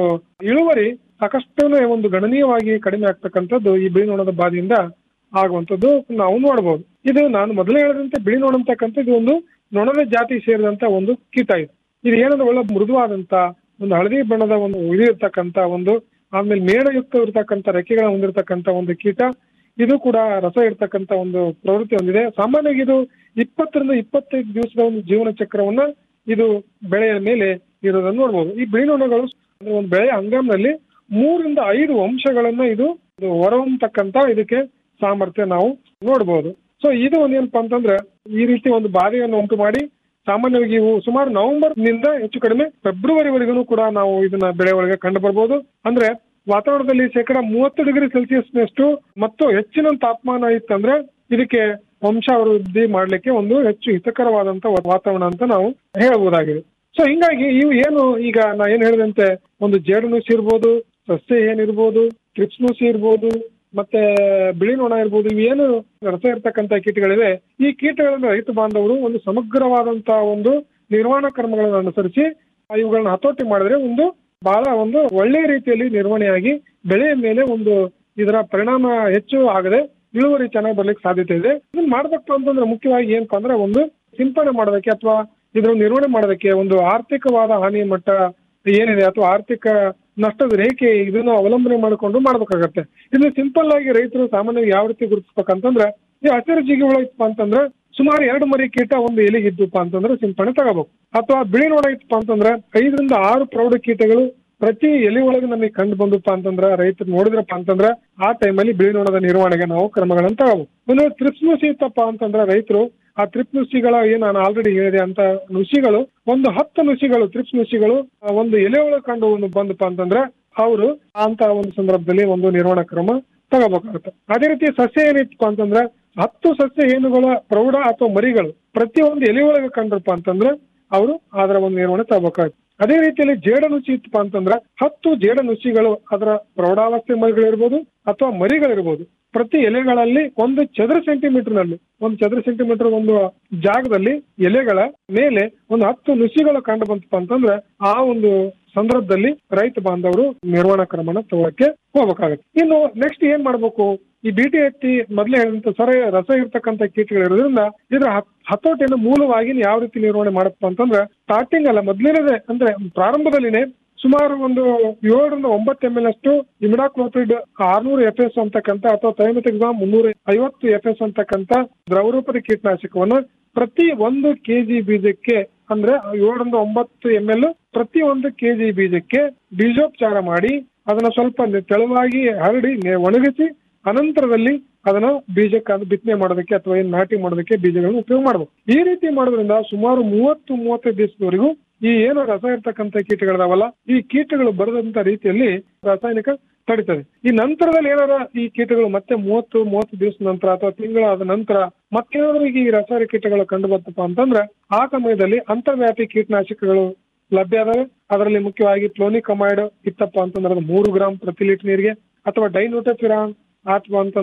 ಇಳುವರಿ ಸಾಕಷ್ಟು ಒಂದು ಗಣನೀಯವಾಗಿ ಕಡಿಮೆ ಆಗ್ತಕ್ಕಂಥದ್ದು ಈ ಬಿಳಿ ನೊಣದ ಬಾಧೆಯಿಂದ ಆಗುವಂಥದ್ದು ನಾವು ನೋಡಬಹುದು ಇದು ನಾನು ಮೊದಲೇ ಹೇಳಿದಂತೆ ಬಿಳಿ ನೊಣ ಅಂತಕ್ಕಂಥ ಇದು ಒಂದು ನೊಣದ ಜಾತಿ ಸೇರಿದಂತ ಒಂದು ಕೀಟ ಇದು ಇದು ಏನಂದ್ರೆ ಒಳ್ಳೆ ಮೃದುವಾದಂತ ಒಂದು ಹಳದಿ ಬಣ್ಣದ ಒಂದು ಇದು ಇರ್ತಕ್ಕಂತ ಒಂದು ಆಮೇಲೆ ಮೇಣಯುಕ್ತ ಇರ್ತಕ್ಕಂಥ ರೆಕ್ಕೆಗಳ ಹೊಂದಿರತಕ್ಕಂತ ಒಂದು ಕೀಟ ಇದು ಕೂಡ ರಸ ಇರ್ತಕ್ಕಂತ ಒಂದು ಪ್ರವೃತ್ತಿ ಹೊಂದಿದೆ ಸಾಮಾನ್ಯವಾಗಿ ಇದು ಇಪ್ಪತ್ತರಿಂದ ಇಪ್ಪತ್ತೈದು ದಿವಸದ ಒಂದು ಜೀವನ ಚಕ್ರವನ್ನ ಇದು ಬೆಳೆಯ ಮೇಲೆ ಇರೋದನ್ನು ನೋಡ್ಬೋದು ಈ ಬಿಳಿ ನೊಣಗಳು ಅಂದ್ರೆ ಒಂದು ಬೆಳೆಯ ಹಂಗಾಮಿನಲ್ಲಿ ಮೂರಿಂದ ಐದು ವಂಶಗಳನ್ನ ಇದು ಇದು ಹೊರಹೊಮ್ಮತಕ್ಕಂತ ಇದಕ್ಕೆ ಸಾಮರ್ಥ್ಯ ನಾವು ನೋಡ್ಬೋದು ಸೊ ಇದು ಒಂದೇನಪ್ಪ ಅಂತಂದ್ರೆ ಈ ರೀತಿ ಒಂದು ಬಾಧೆಯನ್ನು ಉಂಟು ಮಾಡಿ ಸಾಮಾನ್ಯವಾಗಿ ಇವು ಸುಮಾರು ನವೆಂಬರ್ ನಿಂದ ಹೆಚ್ಚು ಕಡಿಮೆ ಫೆಬ್ರವರಿವರೆಗೂ ಕೂಡ ನಾವು ಇದನ್ನ ಬೆಳೆ ಒಳಗೆ ಕಂಡು ಬರ್ಬೋದು ಅಂದ್ರೆ ವಾತಾವರಣದಲ್ಲಿ ಶೇಕಡ ಮೂವತ್ತು ಡಿಗ್ರಿ ಸೆಲ್ಸಿಯಸ್ನಷ್ಟು ಮತ್ತು ಹೆಚ್ಚಿನ ತಾಪಮಾನ ಇತ್ತಂದ್ರೆ ಇದಕ್ಕೆ ವಂಶಾಭಿವೃದ್ಧಿ ಮಾಡ್ಲಿಕ್ಕೆ ಒಂದು ಹೆಚ್ಚು ಹಿತಕರವಾದಂತ ವಾತಾವರಣ ಅಂತ ನಾವು ಹೇಳ್ಬೋದಾಗಿದೆ ಸೊ ಹಿಂಗಾಗಿ ಇವು ಏನು ಈಗ ನಾ ಏನ್ ಹೇಳಿದಂತೆ ಒಂದು ಜೇಡು ನುಸಿ ಇರ್ಬೋದು ಸಸ್ಯ ಏನಿರ್ಬೋದು ಟ್ರಿಪ್ಸ್ ನುಸಿ ಇರ್ಬೋದು ಮತ್ತೆ ಬಿಳಿ ನೊಣ ಇರ್ಬೋದು ಇವೇನು ರಸ ಇರ್ತಕ್ಕಂಥ ಕೀಟಗಳಿವೆ ಈ ಕೀಟಗಳನ್ನು ರೈತ ಬಾಂಧವರು ಒಂದು ಸಮಗ್ರವಾದಂತ ಒಂದು ನಿರ್ವಹಣಾ ಕ್ರಮಗಳನ್ನು ಅನುಸರಿಸಿ ಇವುಗಳನ್ನ ಹತೋಟಿ ಮಾಡಿದ್ರೆ ಒಂದು ಬಹಳ ಒಂದು ಒಳ್ಳೆ ರೀತಿಯಲ್ಲಿ ನಿರ್ವಹಣೆಯಾಗಿ ಬೆಳೆಯ ಮೇಲೆ ಒಂದು ಇದರ ಪರಿಣಾಮ ಹೆಚ್ಚು ಆಗದೆ ಇಳುವರಿ ಚೆನ್ನಾಗಿ ಬರ್ಲಿಕ್ಕೆ ಸಾಧ್ಯತೆ ಇದೆ ಇದನ್ನ ಮಾಡ್ಬೇಕು ಅಂತಂದ್ರೆ ಮುಖ್ಯವಾಗಿ ಏನಪ್ಪಾ ಅಂದ್ರೆ ಒಂದು ಸಿಂಪಡಣೆ ಮಾಡೋದಕ್ಕೆ ಅಥವಾ ಇದರ ನಿರ್ವಹಣೆ ಮಾಡೋದಕ್ಕೆ ಒಂದು ಆರ್ಥಿಕವಾದ ಹಾನಿಯ ಮಟ್ಟ ಏನಿದೆ ಅಥವಾ ಆರ್ಥಿಕ ನಷ್ಟದ ರೇಖೆ ಇದನ್ನು ಅವಲಂಬನೆ ಮಾಡಿಕೊಂಡು ಮಾಡ್ಬೇಕಾಗತ್ತೆ ಇದು ಸಿಂಪಲ್ ಆಗಿ ರೈತರು ಸಾಮಾನ್ಯವಾಗಿ ಯಾವ ರೀತಿ ಗುರುತಿಸ್ಬೇಕಂತಂದ್ರೆ ಈ ಹಸಿರು ಜಿಗಿ ಹುಳ ಇತ್ತಪ್ಪ ಅಂತಂದ್ರೆ ಸುಮಾರು ಎರಡು ಮರಿ ಕೀಟ ಒಂದು ಎಲೆಗೆ ಇದ್ದಪ್ಪ ಅಂತಂದ್ರೆ ಸಿಂಪಡಣೆ ತಗೋಬೇಕು ಅಥವಾ ಬಿಳಿ ನೋಡ ಇತ್ತಪ್ಪ ಅಂತಂದ್ರೆ ಐದರಿಂದ ಆರು ಪ್ರೌಢ ಕೀಟಗಳು ಪ್ರತಿ ಎಲೆ ಒಳಗೆ ನಮಗೆ ಕಂಡು ಬಂದಪ್ಪ ಅಂತಂದ್ರೆ ರೈತರು ನೋಡಿದ್ರಪ್ಪ ಅಂತಂದ್ರೆ ಆ ಟೈಮಲ್ಲಿ ಬಿಳಿ ನೋಡದ ನಿರ್ವಹಣೆಗೆ ನಾವು ಕ್ರಮಗಳನ್ನು ತಗೋಬೇಕು ಒಂದು ತ್ರಿಪ್ಸ್ ನುಸಿ ಇತ್ತಪ್ಪ ಅಂತಂದ್ರೆ ರೈತರು ಆ ತ್ರಿಪ್ಸ್ ನುಸಿಗಳ ಏನ್ ನಾನು ಆಲ್ರೆಡಿ ಹೇಳಿದೆ ಅಂತ ನುಸಿಗಳು ಒಂದು ಹತ್ತು ನುಸಿಗಳು ತ್ರಿಪ್ಸ್ ನುಸಿಗಳು ಆ, ಒಂದು ಎಲೆ ಒಳಗೆ ಕಂಡು ಒಂದು ಬಂದಪ್ಪ ಅಂತಂದ್ರೆ ಅವರು ಅಂತ ಒಂದು ಸಂದರ್ಭದಲ್ಲಿ ಒಂದು ನಿರ್ವಹಣಾ ಕ್ರಮ ತಗೋಬೇಕಾಗುತ್ತೆ ಅದೇ ರೀತಿ ಸಸ್ಯ ಏನಿತ್ತಪ್ಪ ಅಂತಂದ್ರೆ ಹತ್ತು ಸಸ್ಯ ಏನುಗಳ ಪ್ರೌಢ ಅಥವಾ ಮರಿಗಳು ಪ್ರತಿಯೊಂದು ಎಲೆ ಒಳಗೆ ಕಂಡ್ರಪ್ಪ ಅಂತಂದ್ರೆ ಅವರು ಅದರ ಒಂದು ನಿರ್ವಹಣೆ ತಗೋಬೇಕಾಗುತ್ತೆ ಅದೇ ರೀತಿಯಲ್ಲಿ ಜೇಡ ನುಸಿ ಇತ್ತಪ್ಪ ಅಂತಂದ್ರೆ ಹತ್ತು ಜೇಡ ನುಸಿಗಳು ಅದರ ಪ್ರೌಢಾವಸ್ಥೆ ಮರಿಗಳಿರ್ಬೋದು ಅಥವಾ ಮರಿಗಳಿರ್ಬೋದು ಪ್ರತಿ ಎಲೆಗಳಲ್ಲಿ ಒಂದು ಚದರ ಸೆಂಟಿಮೀಟರ್ ನಲ್ಲಿ ಒಂದು ಚದರ ಸೆಂಟಿಮೀಟರ್ ಒಂದು ಜಾಗದಲ್ಲಿ ಎಲೆಗಳ ಮೇಲೆ ಒಂದು ಹತ್ತು ನುಸಿಗಳು ಕಂಡು ಬಂತಪ್ಪ ಅಂತಂದ್ರೆ ಆ ಒಂದು ಸಂದರ್ಭದಲ್ಲಿ ರೈತ ಬಾಂಧವರು ನಿರ್ವಹಣಾ ಕ್ರಮನ ತಗೊಳಕ್ಕೆ ಹೋಗ್ಬೇಕಾಗತ್ತೆ ಇನ್ನು ನೆಕ್ಸ್ಟ್ ಏನ್ ಮಾಡ್ಬೇಕು ಈ ಬಿಟಿ ಹತ್ತಿ ಮೊದಲೇ ಹೇಳಿದಂತ ಸರ ರಸ ಇರ್ತಕ್ಕಂಥ ಕೀಟಗಳು ಇರೋದ್ರಿಂದ ಇದ್ರ ಹತ್- ಹತೋಟಿಯನ್ನು ಮೂಲವಾಗಿ ಯಾವ ರೀತಿ ನಿರ್ವಹಣೆ ಮಾಡಪ್ಪ ಅಂತಂದ್ರೆ ಸ್ಟಾರ್ಟಿಂಗ್ ಅಲ್ಲ ಮೊದಲಿನದೇ ಅಂದ್ರೆ ಪ್ರಾರಂಭದಲ್ಲಿನೇ ಸುಮಾರು ಒಂದು ಏಳರಿಂದ ಒಂಬತ್ತು ಎಂ ಎಲ್ ಅಷ್ಟು ಇಮಿಡಾಕ್ಲೋಪಿಡ್ ಆರ್ನೂರು ಎಫ್ ಎಸ್ ಅಂತಕ್ಕಂಥ ಅಥವಾ ಥೈಮೆಥೆಕ್ಸಾಮ್ ಮುನ್ನೂರ ಐವತ್ತು ಎಫ್ ಎಸ್ ಅಂತಕ್ಕಂಥ ದ್ರವರೂಪದ ಕೀಟನಾಶಕವನ್ನು ಪ್ರತಿ ಒಂದು ಕೆಜಿ ಬೀಜಕ್ಕೆ ಅಂದ್ರೆ ಏಳರಿಂದ ಒಂಬತ್ತು ಎಂ ಎಲ್ ಪ್ರತಿ ಒಂದು ಕೆಜಿ ಬೀಜಕ್ಕೆ ಬೀಜೋಪಚಾರ ಮಾಡಿ ಅದನ್ನ ಸ್ವಲ್ಪ ನೆ- ತೆಳುವಾಗಿ ಹರಡಿ ನೆ- ಒಣಗಿಸಿ ಅನಂತರದಲ್ಲಿ ಅದನ್ನ ಬೀಜಕ್ಕೆ ಅದು ಬಿತ್ತನೆ ಮಾಡೋದಕ್ಕೆ ಅಥವಾ ಏನ್ ನಾಟಿ ಮಾಡೋದಕ್ಕೆ ಬೀಜಗಳನ್ನು ಉಪಯೋಗ ಮಾಡಬೇಕು ಈ ರೀತಿ ಮಾಡೋದ್ರಿಂದ ಸುಮಾರು ಮೂವತ್ತು ಮೂವತ್ತೈದು ದಿವಸದವರೆಗೂ ಈ ಏನು ರಸ ಇರ್ತಕ್ಕಂಥ ಕೀಟಗಳಿದಾವಲ್ಲ ಈ ಕೀಟಗಳು ಬರದಂತ ರೀತಿಯಲ್ಲಿ ರಾಸಾಯನಿಕ ತಡಿತದೆ ಈ ನಂತರದಲ್ಲಿ ಏನಾರ ಈ ಕೀಟಗಳು ಮತ್ತೆ ಮೂವತ್ತು ಮೂವತ್ತು ದಿವಸ ನಂತರ ಅಥವಾ ತಿಂಗಳಾದ ನಂತರ ಮತ್ತೇನಾದ್ರೂ ಈ ರಾಸಾಯನಿಕ ಕೀಟಗಳು ಕಂಡು ಬರ್ತಪ್ಪ ಅಂತಂದ್ರೆ ಆ ಸಮಯದಲ್ಲಿ ಅಂತರ್ವ್ಯಾಪಿ ಕೀಟನಾಶಕಗಳು ಲಭ್ಯ ಅದಾವೆ ಅದರಲ್ಲಿ ಮುಖ್ಯವಾಗಿ ಕ್ಲೋನಿಕಮೈಡ್ ಇತ್ತಪ್ಪ ಅಂತಂದ್ರೆ ಅದು ಮೂರು ಗ್ರಾಂ ಪ್ರತಿ ಲೀಟರ್ ನೀರಿಗೆ ಅಥವಾ ಡೈನೋಟೋಫಿರಾನ್ ಅಥವಾ ಅಂತಂದ್ರೆ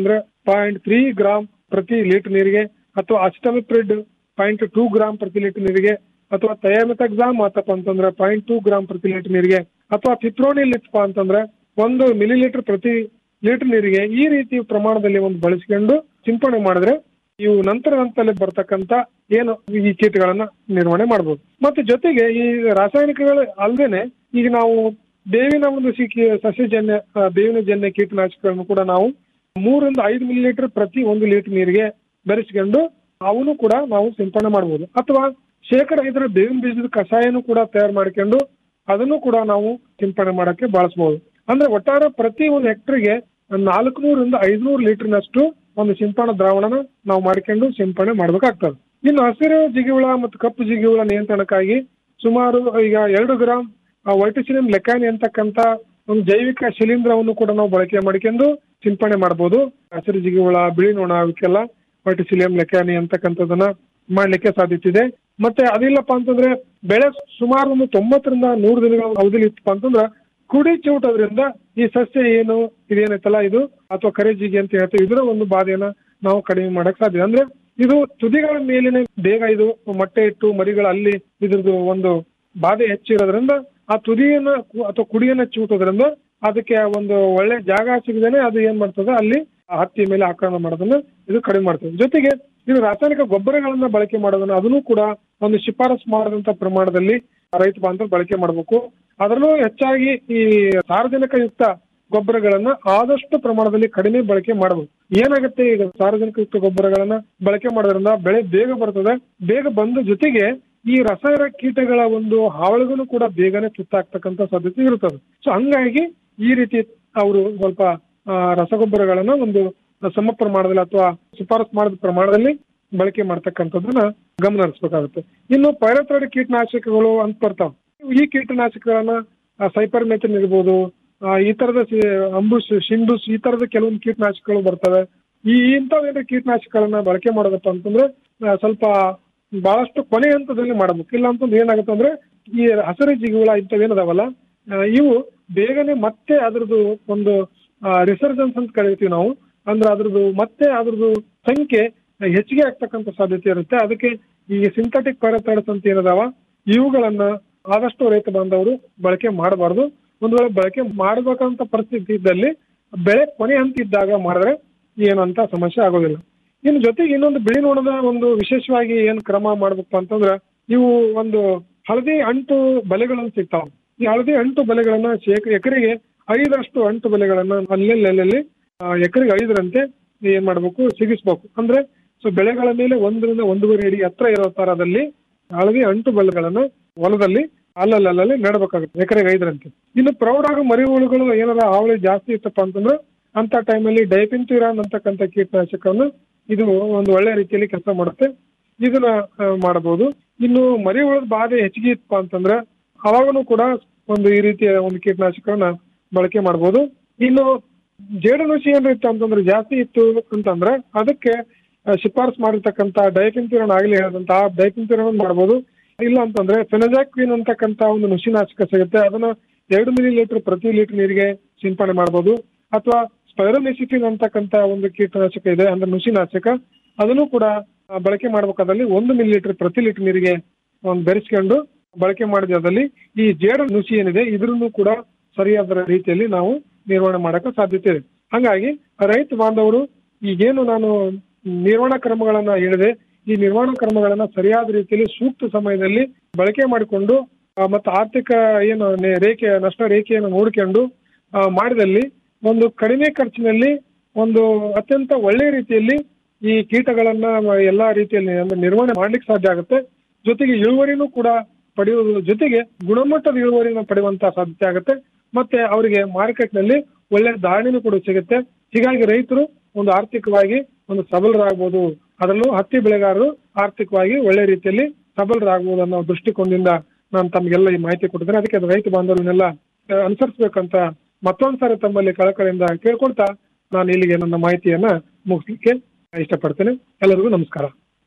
ಪಾಯಿಂಟ್ ತ್ರೀ ಗ್ರಾಮ್ ಪ್ರತಿ ಲೀಟರ್ ನೀರಿಗೆ ಅಥವಾ ಅಸ್ಟಮಿಪ್ರಿಡ್ ಪಾಯಿಂಟ್ ಟೂ ಗ್ರಾಮ್ ಪ್ರತಿ ಲೀಟರ್ ನೀರಿಗೆ ಅಥವಾ ಥಯಾಮೆಥಾಕ್ಸಾಮ್ ಆತಪ್ಪ ಅಂತಂದ್ರೆ ಪಾಯಿಂಟ್ ಟೂ ಗ್ರಾಮ್ ಪ್ರತಿ ಲೀಟರ್ ನೀರಿಗೆ ಅಥವಾ ಫಿಪ್ರೋನಿಲ್ ಇತ್ತಪ್ಪ ಅಂತಂದ್ರೆ ಒಂದು ಮಿಲಿ ಲೀಟರ್ ಪ್ರತಿ ಲೀಟರ್ ನೀರಿಗೆ ಈ ರೀತಿ ಪ್ರಮಾಣದಲ್ಲಿ ಒಂದು ಬಳಸಿಕೊಂಡು ಸಿಂಪಡಣೆ ಮಾಡಿದ್ರೆ ಇವು ನಂತರ ಹಂತದಲ್ಲಿ ಬರ್ತಕ್ಕಂತ ಏನು ಈ ಕೀಟಗಳನ್ನ ನಿರ್ವಹಣೆ ಮಾಡಬಹುದು ಮತ್ತೆ ಜೊತೆಗೆ ಈ ರಾಸಾಯನಿಕಗಳು ಅಲ್ಲದೇನೆ ಈಗ ನಾವು ಬೇವಿನ ಒಂದು ಸಿಕ್ಕಿ ಸಸ್ಯಜನ್ಯ ಆ, ಬೇವಿನ ಜನ್ಯ ಕೀಟನಾಶಕಗಳನ್ನು ಕೂಡ ನಾವು ಮೂರರಿಂದ ಐದು ಮಿಲಿ ಲೀಟರ್ ಪ್ರತಿ ಒಂದು ಲೀಟರ್ ನೀರಿಗೆ ಬೆರೆಸ್ಕೊಂಡು ಅವನು ಕೂಡ ನಾವು ಸಿಂಪಡಣೆ ಮಾಡಬಹುದು ಅಥವಾ ಶೇಕಡ ಐದರ ಬೇವಿನ ಬೀಜದ ಕಷಾಯನೂ ಕೂಡ ತಯಾರು ಮಾಡ್ಕೊಂಡು ಅದನ್ನು ಕೂಡ ನಾವು ಸಿಂಪಡಣೆ ಮಾಡಕ್ಕೆ ಬಳಸಬಹುದು ಅಂದ್ರೆ ಒಟ್ಟಾರೆ ಪ್ರತಿ ಒಂದು ಹೆಕ್ಟರ್ಗೆ ನಾಲ್ಕುನೂರಿಂದ ಐದುನೂರು ಲೀಟರ್ನಷ್ಟು ಒಂದು ಸಿಂಪಡಣಾ ದ್ರಾವಣನ ನಾವು ಮಾಡ್ಕೊಂಡು ಸಿಂಪಡಣೆ ಮಾಡ್ಬೇಕಾಗ್ತದೆ ಇನ್ನು ಹಸಿರು ಜಿಗಿಹುಳ ಮತ್ತು ಕಪ್ಪು ಜಿಗಿಹುಳ ನಿಯಂತ್ರಣಕ್ಕಾಗಿ ಸುಮಾರು ಈಗ ಎರಡು ಗ್ರಾಮ್ ವೈಟಿಸಿನಿಯಂ ಲೆಕ್ಕಾನಿ ಅಂತಕ್ಕಂತ ಒಂದು ಜೈವಿಕ ಶಿಲೀಂಧ್ರವನ್ನು ಕೂಡ ನಾವು ಬಳಕೆ ಮಾಡ್ಕೊಂಡು ಸಿಂಪಡಣೆ ಮಾಡಬಹುದು ಹಸಿರು ಜಿಗಿಹುಳ ಬಿಳಿ ನೊಣ ಅವಕ್ಕೆಲ್ಲ ವೈಟಿಸಿಲಿಯಂ ಲೆಕ್ಯಾನಿ ಅಂತಕ್ಕಂಥದ್ದನ್ನ ಮಾಡ್ಲಿಕ್ಕೆ ಸಾಧ್ಯತೆ ಇದೆ ಮತ್ತೆ ಅದಿಲ್ಲಪ್ಪ ಅಂತಂದ್ರೆ ಬೆಳೆ ಸುಮಾರು ಒಂದು ತೊಂಬತ್ತರಿಂದ ನೂರು ದಿನಗಳ ಅವಧಿಲಿ ಇತ್ತಪ್ಪ ಅಂತಂದ್ರೆ ಕುಡಿ ಚಿವುಟೋದ್ರಿಂದ ಈ ಸಸ್ಯ ಏನು ಇದೇನೈತಲ್ಲ ಇದು ಅಥವಾ ಕರೆಜಿಗಿ ಅಂತ ಹೇಳ್ತೀವಿ ಇದರ ಒಂದು ಬಾಧೆಯನ್ನ ನಾವು ಕಡಿಮೆ ಮಾಡಕ್ ಸಾಧ್ಯ ಅಂದ್ರೆ ಇದು ತುದಿಗಳ ಮೇಲಿನ ಬೇಗ ಇದು ಮೊಟ್ಟೆ ಇಟ್ಟು ಮರಿಗಳ ಅಲ್ಲಿ ಇದ್ರದ್ದು ಒಂದು ಬಾಧೆ ಹೆಚ್ಚಿರೋದ್ರಿಂದ ಆ ತುದಿಯನ್ನ ಕು- ಅಥವಾ ಕುಡಿಯನ್ನ ಚಿವುಟೋದ್ರಿಂದ ಅದಕ್ಕೆ ಒಂದು ಒಳ್ಳೆ ಜಾಗ ಸಿಗದೇನೆ ಅದು ಏನ್ ಮಾಡ್ತದೆ ಅಲ್ಲಿ ಆ ಹತ್ತಿ ಮೇಲೆ ಆಕ್ರಮಣ ಮಾಡೋದನ್ನ ಇದು ಕಡಿಮೆ ಮಾಡ್ತದೆ ಜೊತೆಗೆ ಇದು ರಾಸಾಯನಿಕ ಗೊಬ್ಬರಗಳನ್ನ ಬಳಕೆ ಮಾಡೋದನ್ನ ಅದನ್ನು ಕೂಡ ಒಂದು ಶಿಫಾರಸ್ ಮಾಡದಂತ ಪ್ರಮಾಣದಲ್ಲಿ ರೈತ ಬಾಂಧವರು ಬಳಕೆ ಮಾಡಬೇಕು ಅದರಲ್ಲೂ ಹೆಚ್ಚಾಗಿ ಈ ಸಾರ್ವಜನಿಕ ಯುಕ್ತ ಗೊಬ್ಬರಗಳನ್ನ ಆದಷ್ಟು ಪ್ರಮಾಣದಲ್ಲಿ ಕಡಿಮೆ ಬಳಕೆ ಮಾಡಬೇಕು ಏನಾಗುತ್ತೆ ಈಗ ಸಾರ್ವಜನಿಕ ಯುಕ್ತ ಗೊಬ್ಬರಗಳನ್ನ ಬಳಕೆ ಮಾಡೋದ್ರಿಂದ ಬೆಳೆ ಬೇಗ ಬರ್ತದೆ ಬೇಗ ಬಂದ ಜೊತೆಗೆ ಈ ರಸಾಯನ ಕೀಟಗಳ ಒಂದು ಹಾವಳಿಗೂ ಕೂಡ ಬೇಗನೆ ತುತ್ತಾಗ್ತಕ್ಕಂಥ ಸಾಧ್ಯತೆ ಇರುತ್ತದೆ ಸೊ ಹಂಗಾಗಿ ಈ ರೀತಿ ಅವರು ಸ್ವಲ್ಪ ಆ, ರಸಗೊಬ್ಬರಗಳನ್ನ ಒಂದು ಸಮ ಪ್ರಮಾಣದಲ್ಲಿ ಅಥವಾ ಶಿಫಾರಸ್ ಮಾಡಿದ ಪ್ರಮಾಣದಲ್ಲಿ ಬಳಕೆ ಮಾಡ್ತಕ್ಕಂಥದ್ದನ್ನ ಗಮನ ಹರಿಸಬೇಕಾಗುತ್ತೆ ಇನ್ನು ಪೈರಥ್ರೈಡ್ ಕೀಟನಾಶಕಗಳು ಅಂತ ಬರ್ತಾವ ಈ ಕೀಟನಾಶಕಗಳನ್ನ ಸೈಪರ್ ಮೆಥನ್ ಇರ್ಬೋದು ಆ, ಈ ತರದ ಸಿ- ಅಂಬುಸ್ ಶಿಂಡುಸ್ ಈ ತರದ ಕೆಲವೊಂದು ಕೀಟನಾಶಕಗಳು ಬರ್ತವೆ ಈ ಇಂಥವೇನಾದ್ರು ಕೀಟನಾಶಕಗಳನ್ನ ಬಳಕೆ ಮಾಡೋದಪ್ಪ ಅಂತಂದ್ರೆ ಆ, ಸ್ವಲ್ಪ ಬಹಳಷ್ಟು ಕೊನೆ ಹಂತದಲ್ಲಿ ಮಾಡಬೇಕು ಇಲ್ಲ ಅಂತಂದ್ರೆ ಏನಾಗುತ್ತೆ ಅಂದ್ರೆ ಈ ಹಸಿರು ಜಿಗಿಹುಳ ಇಂಥವೇನದಾವಲ್ಲ ಆ, ಇವು ಬೇಗನೆ ಮತ್ತೆ ಅದ್ರದ್ದು ಒಂದು ರಿಸರ್ಜನ್ಸ್ ಅಂತ ಕರಿತೀವಿ ನಾವು ಅಂದ್ರೆ ಅದ್ರದ್ದು ಮತ್ತೆ ಅದ್ರದ್ದು ಸಂಖ್ಯೆ ಹೆಚ್ಚಿಗೆ ಆಗ್ತಕ್ಕಂಥ ಸಾಧ್ಯತೆ ಇರುತ್ತೆ ಅದಕ್ಕೆ ಈ ಸಿಂಥೆಟಿಕ್ ಪ್ಯಾರಥೈಡ್ಸ್ ಅಂತ ಏನದಾವ ಇವುಗಳನ್ನ ಆದಷ್ಟು ರೈತ ಬಾಂಧವರು ಬಳಕೆ ಮಾಡಬಾರ್ದು ಒಂದು ವೇಳೆ ಬಳಕೆ ಮಾಡಬೇಕಂತ ಪರಿಸ್ಥಿತಿ ಇದ್ದಲ್ಲಿ ಬೆಳೆ ಕೊನೆ ಹಂತ ಇದ್ದಾಗ ಮಾಡಿದ್ರೆ ಏನಂತ ಸಮಸ್ಯೆ ಆಗೋದಿಲ್ಲ ಇನ್ನು ಜೊತೆಗೆ ಇನ್ನೊಂದು ಬಿಳಿ ನೋಡದ ಒಂದು ವಿಶೇಷವಾಗಿ ಏನ್ ಕ್ರಮ ಮಾಡ್ಬೇಕಪ್ಪ ಅಂತಂದ್ರೆ ಇವು ಒಂದು ಹಳದಿ ಅಂಟು ಬಲೆಗಳನ್ನು ಸಿಗ್ತಾವ ಈ ಹಳದಿ ಅಂಟು ಬಲೆಗಳನ್ನ ಶೇಕ ಎಕರೆಗೆ ಐದರಷ್ಟು ಅಂಟು ಬಲೆಗಳನ್ನ ಅಲ್ಲಲ್ಲಿ ಅಲ್ಲಲ್ಲಿ ಆ, ಎಕರೆಗೆ ಐದರಂತೆ ಏನ್ ಮಾಡ್ಬೇಕು ಸಿಗಿಸ್ಬೇಕು ಅಂದ್ರೆ ಸೊ ಬೆಳೆಗಳ ಮೇಲೆ ಒಂದರಿಂದ ಒಂದೂವರೆ ಅಡಿ ಎತ್ತರ ಇರೋ ತರದಲ್ಲಿ ಹಳದಿ ಅಂಟು ಬಲೆಗಳನ್ನ ಹೊಲದಲ್ಲಿ ಅಲ್ಲಲ್ಲಿ ನೆಡಬೇಕಾಗುತ್ತೆ ಎಕರೆಗೆ ಐದರಂತೆ ಇನ್ನು ಪ್ರೌಢ ಹಾಗೂ ಮರಿ ಹುಳುಗಳು ಏನಾರ ಹಾವಳಿ ಜಾಸ್ತಿ ಇತ್ತಪ್ಪ ಅಂತಂದ್ರೆ ಅಂತ ಟೈಮಲ್ಲಿ ಡೈಪಿನ್ಥ್ಯೂರಾನ್ ಅಂತಕ್ಕಂಥ ಕೀಟನಾಶಕವನ್ನು ಇದು ಒಂದು ಒಳ್ಳೆ ರೀತಿಯಲ್ಲಿ ಕೆಲಸ ಮಾಡುತ್ತೆ ಇದನ್ನ ಆ, ಮಾಡಬಹುದು ಇನ್ನು ಮರಿ ಹುಳದ ಬಾಧೆ ಹೆಚ್ಚಿಗೆ ಇತ್ತಪ್ಪ ಅಂತಂದ್ರೆ ಅವಾಗನು ಕೂಡ ಒಂದು ಈ ರೀತಿಯ ಒಂದು ಕೀಟನಾಶಕವನ್ನ ಬಳಕೆ ಮಾಡಬಹುದು ಇನ್ನು ಜೇಡನುಸಿ ಏನಾರ ಇತ್ತು ಅಂತಂದ್ರೆ ಜಾಸ್ತಿ ಇತ್ತು ಅಂತಂದ್ರೆ ಅದಕ್ಕೆ ಆ, ಶಿಫಾರಸ್ ಮಾಡಿರ್ತಕ್ಕಂಥ ಡೈಪಿನ್ಥ್ಯೂರಾನ್ ಆಗಲಿ ಹೇಳಿದಂತ ಆ ಡೈಪಿನ್ಥ್ಯೂರಾನ್ ಮಾಡಬಹುದು ಇಲ್ಲ ಅಂತಂದ್ರೆ ಫೆನಜಾಕ್ವಿನ್ ಅಂತಕ್ಕಂಥ ಒಂದು ನುಸಿನಾಶಕ ಸಿಗುತ್ತೆ ಅದನ್ನ ಎರಡು ಮಿಲಿ ಲೀಟರ್ ಪ್ರತಿ ಲೀಟರ್ ನೀರಿಗೆ ಸಿಂಪಡಣೆ ಮಾಡಬಹುದು ಅಥವಾ ಸ್ಪೈರೋಮೆಸಿಟಿನ್ ಅಂತಕ್ಕಂಥ ಒಂದು ಕೀಟನಾಶಕ ಇದೆ ಅಂದ್ರೆ ನುಸಿನಾಶಕ ಅದನ್ನು ಕೂಡ ಆ, ಬಳಕೆ ಮಾಡಬೇಕಾದಲ್ಲಿ ಒಂದು ಮಿಲಿ ಲೀಟರ್ ಪ್ರತಿ ಲೀಟರ್ ನೀರಿಗೆ ಒಂದು ಬೆರೆಸ್ಕೊಂಡು ಬಳಕೆ ಮಾಡಿದಲ್ಲಿ ಈ ಜೇಡ ನುಸಿ ಏನಿದೆ ಇದ್ರನ್ನು ಕೂಡ ಸರಿಯಾದ ರೀತಿಯಲ್ಲಿ ನಾವು ನಿರ್ವಹಣೆ ಮಾಡಕ್ಕೆ ಸಾಧ್ಯತೆ ಇದೆ ಹಂಗಾಗಿ ರೈತ ಬಾಂಧವರು ಈಗೇನು ನಾನು ನಿರ್ವಹಣಾ ಕ್ರಮಗಳನ್ನ ಹೇಳಿದೆ ಈ ನಿರ್ವಹಣಾ ಕ್ರಮಗಳನ್ನ ಸರಿಯಾದ ರೀತಿಯಲ್ಲಿ ಸೂಕ್ತ ಸಮಯದಲ್ಲಿ ಬಳಕೆ ಮಾಡಿಕೊಂಡು ಆ, ಮತ್ತು ಆರ್ಥಿಕ ಏನು ನೆ- ರೇಖೆ ನಷ್ಟ ರೇಖೆಯನ್ನು ನೋಡಿಕೊಂಡು ಆ, ಮಾಡಿದಲ್ಲಿ ಒಂದು ಕಡಿಮೆ ಖರ್ಚಿನಲ್ಲಿ ಒಂದು ಅತ್ಯಂತ ಒಳ್ಳೆ ರೀತಿಯಲ್ಲಿ ಈ ಕೀಟಗಳನ್ನ ಎಲ್ಲಾ ರೀತಿಯಲ್ಲಿ ಅಂದ್ರೆ ನಿರ್ವಹಣೆ ಮಾಡ್ಲಿಕ್ಕೆ ಸಾಧ್ಯ ಆಗುತ್ತೆ ಜೊತೆಗೆ ಇಳುವರಿನೂ ಕೂಡ ಪಡೆಯುವುದರ ಜೊತೆಗೆ ಗುಣಮಟ್ಟದ ಇಳುವರಿನ ಪಡೆಯುವಂತ ಸಾಧ್ಯತೆ ಆಗುತ್ತೆ ಮತ್ತೆ ಅವರಿಗೆ ಮಾರ್ಕೆಟ್ನಲ್ಲಿ ಒಳ್ಳೆ ಧಾರಣೆನೂ ಕೂಡ ಸಿಗುತ್ತೆ ಹೀಗಾಗಿ ರೈತರು ಒಂದು ಆರ್ಥಿಕವಾಗಿ ಒಂದು ಸಬಲರಾಗಬಹುದು ಅದರಲ್ಲೂ ಹತ್ತಿ ಬೆಳೆಗಾರರು ಆರ್ಥಿಕವಾಗಿ ಒಳ್ಳೆ ರೀತಿಯಲ್ಲಿ ಸಬಲರಾಗಬಹುದು ಅನ್ನೋ ದೃಷ್ಟಿಕೋನದಿಂದ ನಾನು ತಮಗೆಲ್ಲ ಈ ಮಾಹಿತಿ ಕೊಟ್ಟಿದ್ದೇನೆ ಅದಕ್ಕೆ ಅದು ರೈತ ಬಾಂಧವರನ್ನೆಲ್ಲ ಆ, ಅನುಸರಿಸಬೇಕಂತ ಮತ್ತೊಂದ್ ಸಾರಿ ತಮ್ಮಲ್ಲಿ ಕಳಕಳಿಯಿಂದ ಕೇಳ್ಕೊಳ್ತಾ ನಾನು ಇಲ್ಲಿಗೆ ನನ್ನ ಮಾಹಿತಿಯನ್ನ ಮುಗಿಸ್ಲಿಕ್ಕೆ ಇಷ್ಟಪಡ್ತೇನೆ ಎಲ್ಲರಿಗೂ ನಮಸ್ಕಾರ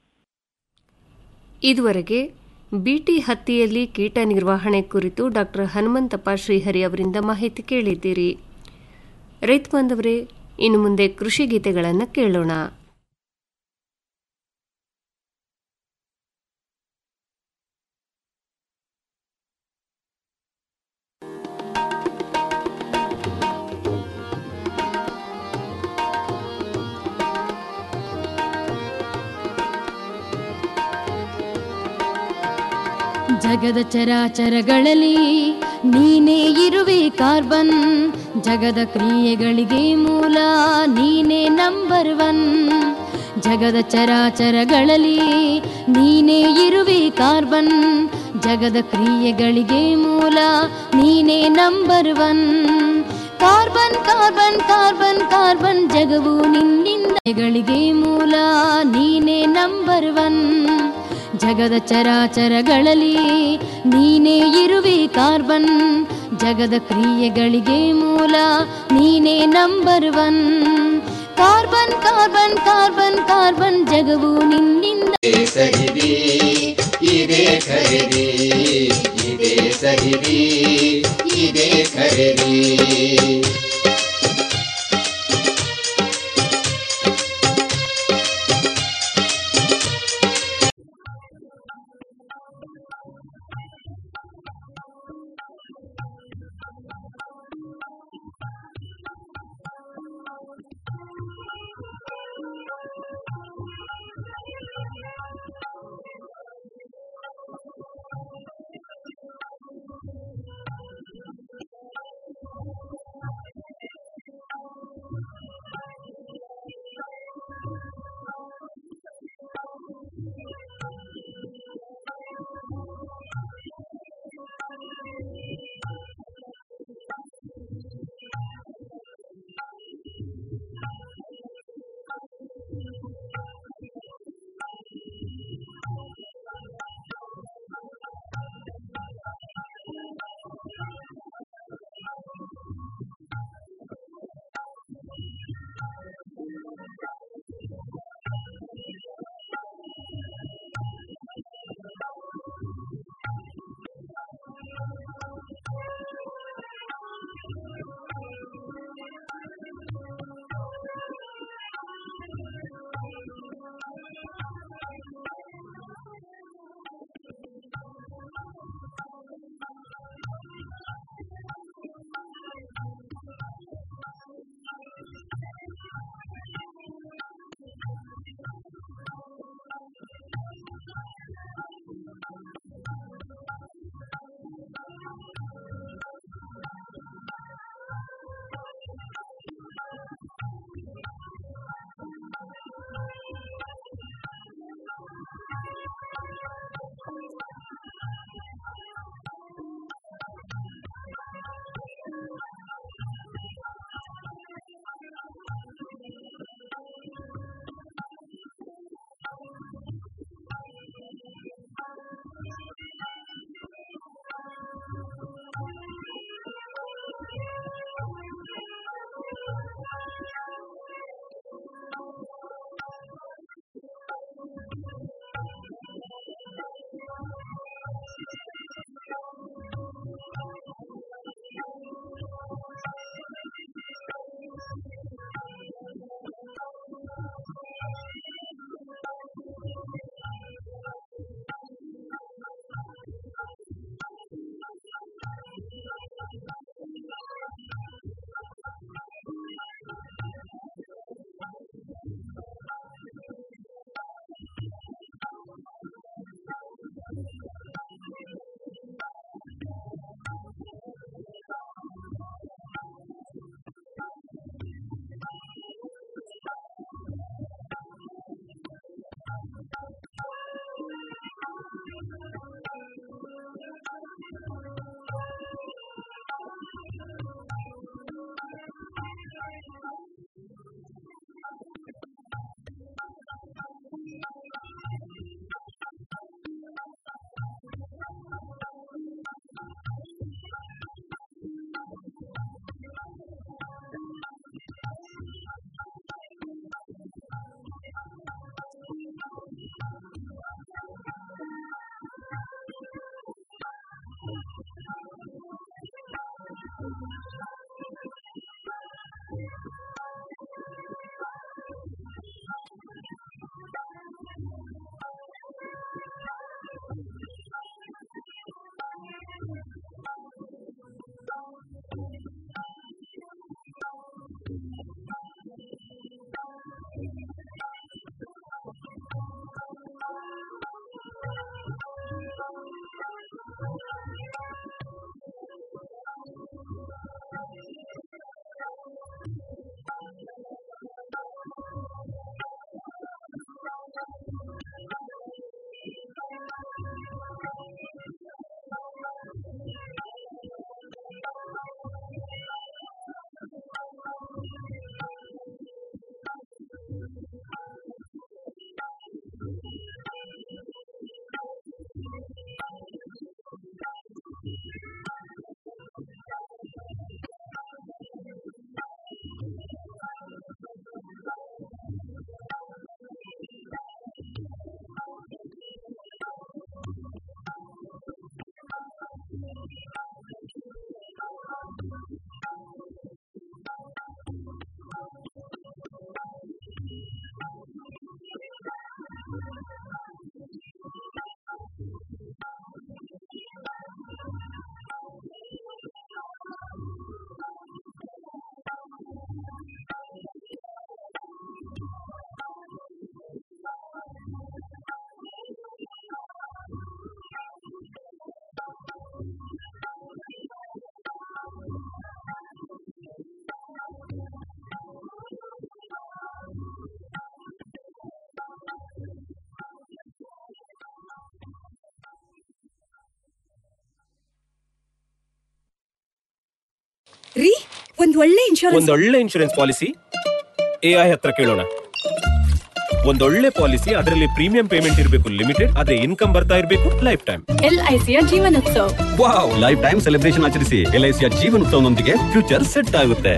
ಇದುವರೆಗೆ ಬಿಟಿ ಹತ್ತಿಯಲ್ಲಿ ಕೀಟ ನಿರ್ವಹಣೆ ಕುರಿತು ಡಾಕ್ಟರ್ ಹನುಮಂತಪ್ಪ ಶ್ರೀಹರಿ ಅವರಿಂದ ಮಾಹಿತಿ ಕೇಳಿದ್ದೀರಿ ರೈತ ಬಾಂಧವರೇ ಇನ್ನು ಮುಂದೆ ಕೃಷಿ ಗೀತೆಗಳನ್ನು ಕೇಳೋಣ
ಜಗದ ಚರಾಚರಗಳಲ್ಲಿ ನೀನೇ ಇರುವೆ ಕಾರ್ಬನ್ ಜಗದ ಕ್ರಿಯೆಗಳಿಗೆ ಮೂಲ ನೀನೇ ನಂಬರ್ ಒನ್ ಜಗದ ಚರಾಚರಗಳಲ್ಲಿ ನೀನೇ ಇರುವೆ ಕಾರ್ಬನ್ ಜಗದ ಕ್ರಿಯೆಗಳಿಗೆ ಮೂಲ ನೀನೇ number one carbon carbon carbon carbon ಜಗವು ನಿನ್ನಿಂದಗಳಿಗೆ ಮೂಲ ನೀನೇ ನಂಬರ್ ಒನ್ ಜಗದ ಚರಾಚರಗಳಲ್ಲಿ ನೀನೇ ಇರುವೆ ಕಾರ್ಬನ್ ಜಗದ ಕ್ರಿಯೆಗಳಿಗೆ ಮೂಲ ನೀನೇ number one carbon carbon carbon carbon ಜಗವು ನಿನ್ನಿಂದ
ಸಹಿರಿ ಇದೇ ಖರೀದಿ ಇದೇ ಸಹಿರಿ ಇದೇ ಖರೀದಿ
ರೀ ಒಂದ್ ಒಳ್ಳೆ ಇನ್ಶೂರೆನ್ಸ್
ಒಂದೊಳ್ಳೆ ಇನ್ಶೂರೆನ್ಸ್ ಪಾಲಿಸಿ ಎ ಐ ಹತ್ರ ಕೇಳೋಣ ಒಂದೊಳ್ಳೆ ಪಾಲಿಸಿ ಅದರಲ್ಲಿ ಪ್ರೀಮಿಯಂ ಪೇಮೆಂಟ್ ಇರಬೇಕು ಲಿಮಿಟೆಡ್ ಅದೇ ಇನ್ಕಮ್ ಬರ್ತಾ ಇರಬೇಕು ಲೈಫ್ ಟೈಮ್
ಎಲ್ ಐ ಸಿಯ Jeevan Utsav
wow lifetime celebration ಆಚರಿಸಿ ಎಲ್ ಐ ಸಿಯ ಜೀವನೋತ್ಸವನೊಂದಿಗೆ ಫ್ಯೂಚರ್ ಸೆಟ್ ಆಗುತ್ತೆ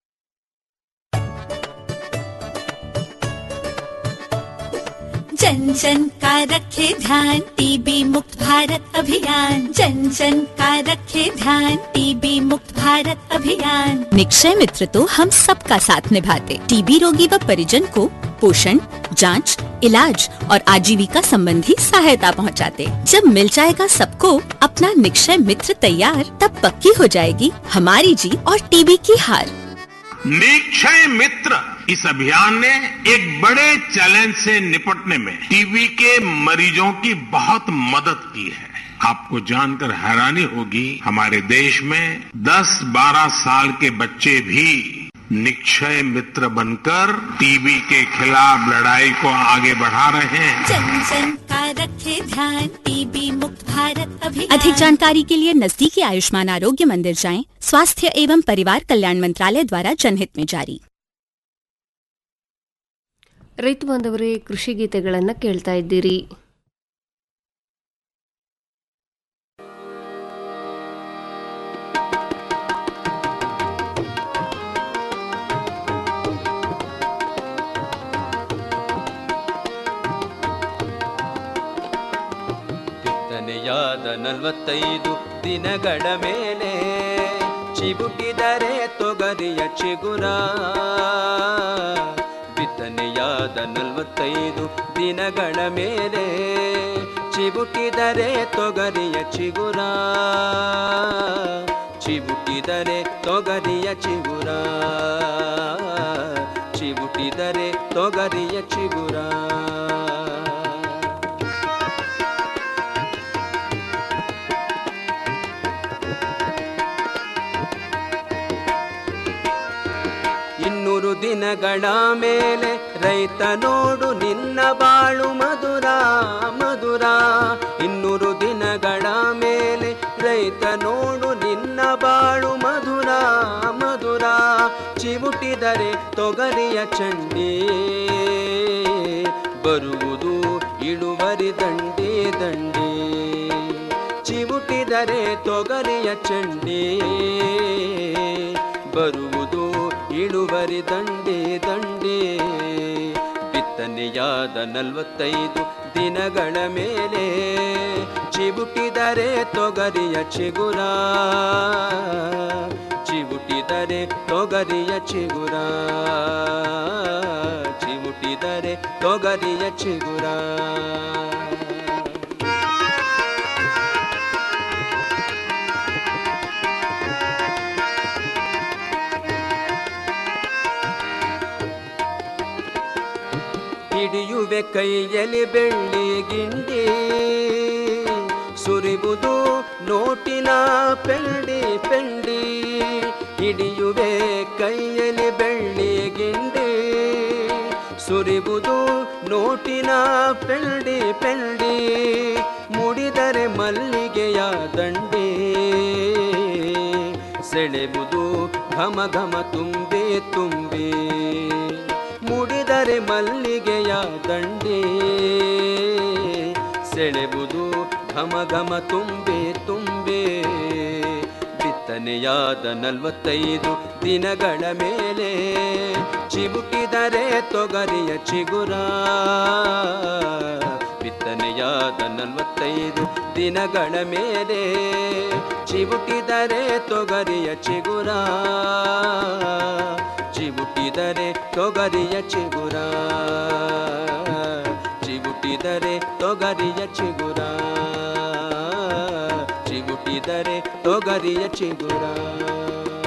जन जन का रखे ध्यान टीबी मुक्त भारत अभियान जन जन का रखे ध्यान टीबी मुक्त भारत अभियान
निक्षय मित्र तो हम सबका साथ निभाते टीबी रोगी व परिजन को पोषण जांच, इलाज और आजीविका संबंधी सहायता पहुंचाते। जब मिल जाएगा सबको अपना निक्षय मित्र तैयार तब पक्की हो जाएगी हमारी जीत और टीबी की हार
निक्षय मित्र इस अभियान ने एक बड़े चैलेंज से निपटने में टीबी के मरीजों की बहुत मदद की है आपको जानकर हैरानी होगी हमारे देश में 10-12 साल के बच्चे भी निक्षय मित्र बनकर टीबी के खिलाफ लड़ाई को आगे बढ़ा रहे हैं
जन जन का रखे ध्यान टीबी मुक्त भारत अभियान
अधिक जानकारी के लिए नजदीकी आयुष्मान आरोग्य मंदिर जाएं स्वास्थ्य एवं परिवार कल्याण मंत्रालय द्वारा जनहित में जारी
ರೈತ ಬಾಂಧವರೇ ಕೃಷಿ ಗೀತೆಗಳನ್ನು ಕೇಳ್ತಾ ಇದ್ದೀರಿ
ಬಿತ್ತನೆಯಾದ ನಲವತ್ತೈದು ದಿನಗಳ ಮೇಲೆ ಚಿಬುಟಿದರೆ ತೊಗರಿಯ ಚಿಗುರ ಬಿತ್ತನೆಯಾದ ನಲವತ್ತೈದು ದಿನಗಳ ಮೇಲೆ ಚಿಬುಟಿದರೆ ತೊಗರಿಯ ಚಿಗುರ ಚಿಬುಟಿದರೆ ತೊಗರಿಯ ಚಿಗುರ ಚಿಬುಟಿದರೆ ತೊಗರಿಯ ಚಿಗುರ ಇನ್ನೂರು ದಿನಗಳ ಮೇಲೆ ರೈತ ನೋಡು ನಿನ್ನ ಬಾಳು ಮಧುರ ಮಧುರ ಇನ್ನೂರು ದಿನಗಳ ಮೇಲೆ ರೈತ ನೋಡು ನಿನ್ನ ಬಾಳು ಮಧುರ ಮಧುರ ಚಿವುಟಿದರೆ ತೊಗರಿಯ ಚಂಡಿ ಬರುವುದು ಇಳುವರಿ ದಂಡಿ ದಂಡಿ ಚಿವುಟಿದರೆ ತೊಗರಿಯ ಚಂಡಿ ಬರುವುದು ಇಳುವರಿ ದಂಡೆ ದಂಡೆ ಬಿತ್ತನೆಯಾದ ನಲವತ್ತೈದು ದಿನಗಳ ಮೇಲೆ ಚಿಬುಟಿದರೆ ತೊಗರಿಯ ಚಿಗುರ ಚಿಬುಟಿದರೆ ತೊಗರಿಯ ಚಿಗುರ ಚಿಬುಟಿದರೆ ತೊಗರಿಯ ಚಿಗುರ ಹಿಡಿಯುವೆ ಕೈಯಲ್ಲಿ ಬೆಳ್ಳಿ ಗಿಂಡಿ ಸುರಿಬುದು ನೋಟಿನ ಪೆಂಡಿ ಪೆಂಡಿ ಹಿಡಿಯುವೆ ಕೈಯಲ್ಲಿ ಬೆಳ್ಳಿ ಗಿಂಡಿ ಸುರಿಬುದು ನೋಟಿನ ಪೆಂಡಿ ಪೆಂಡಿ ಮುಡಿದರೆ ಮಲ್ಲಿಗೆಯ ದಂಡೆ ಸೆಳೆಬುದು ಘಮ ಘಮ ತುಂಬೆ ತುಂಬೆ ಮುಡಿದರೆ ಮಲ್ಲಿಗೆಯ ದಂಡೆ ಸೆಳೆಬುದು ಘಮ ಘಮ ತುಂಬೆ ತುಂಬೆ ಬಿತ್ತನೆಯಾದ ನಲವತ್ತೈದು ದಿನಗಳ ಮೇಲೆ ಚಿಬುಕಿದರೆ ತೊಗರಿಯ ಚಿಗುರ ಬಿತ್ತನೆಯಾದ ನಲವತ್ತೈದು ದಿನಗಳ ಮೇಲೆ ಚಿಬುಕಿದರೆ ತೊಗರಿಯ ಚಿಗುರ ಚಿಬುಕಿದರೆ ತೊಗರಿಯ ಚಿಗುರ ಚಿಬುಟಿದರೆ ತೊಗರಿಯ ಚಿಗುರ ಚಿಬುಟಿದರೆ ತೊಗರಿಯ ಚಿಗುರ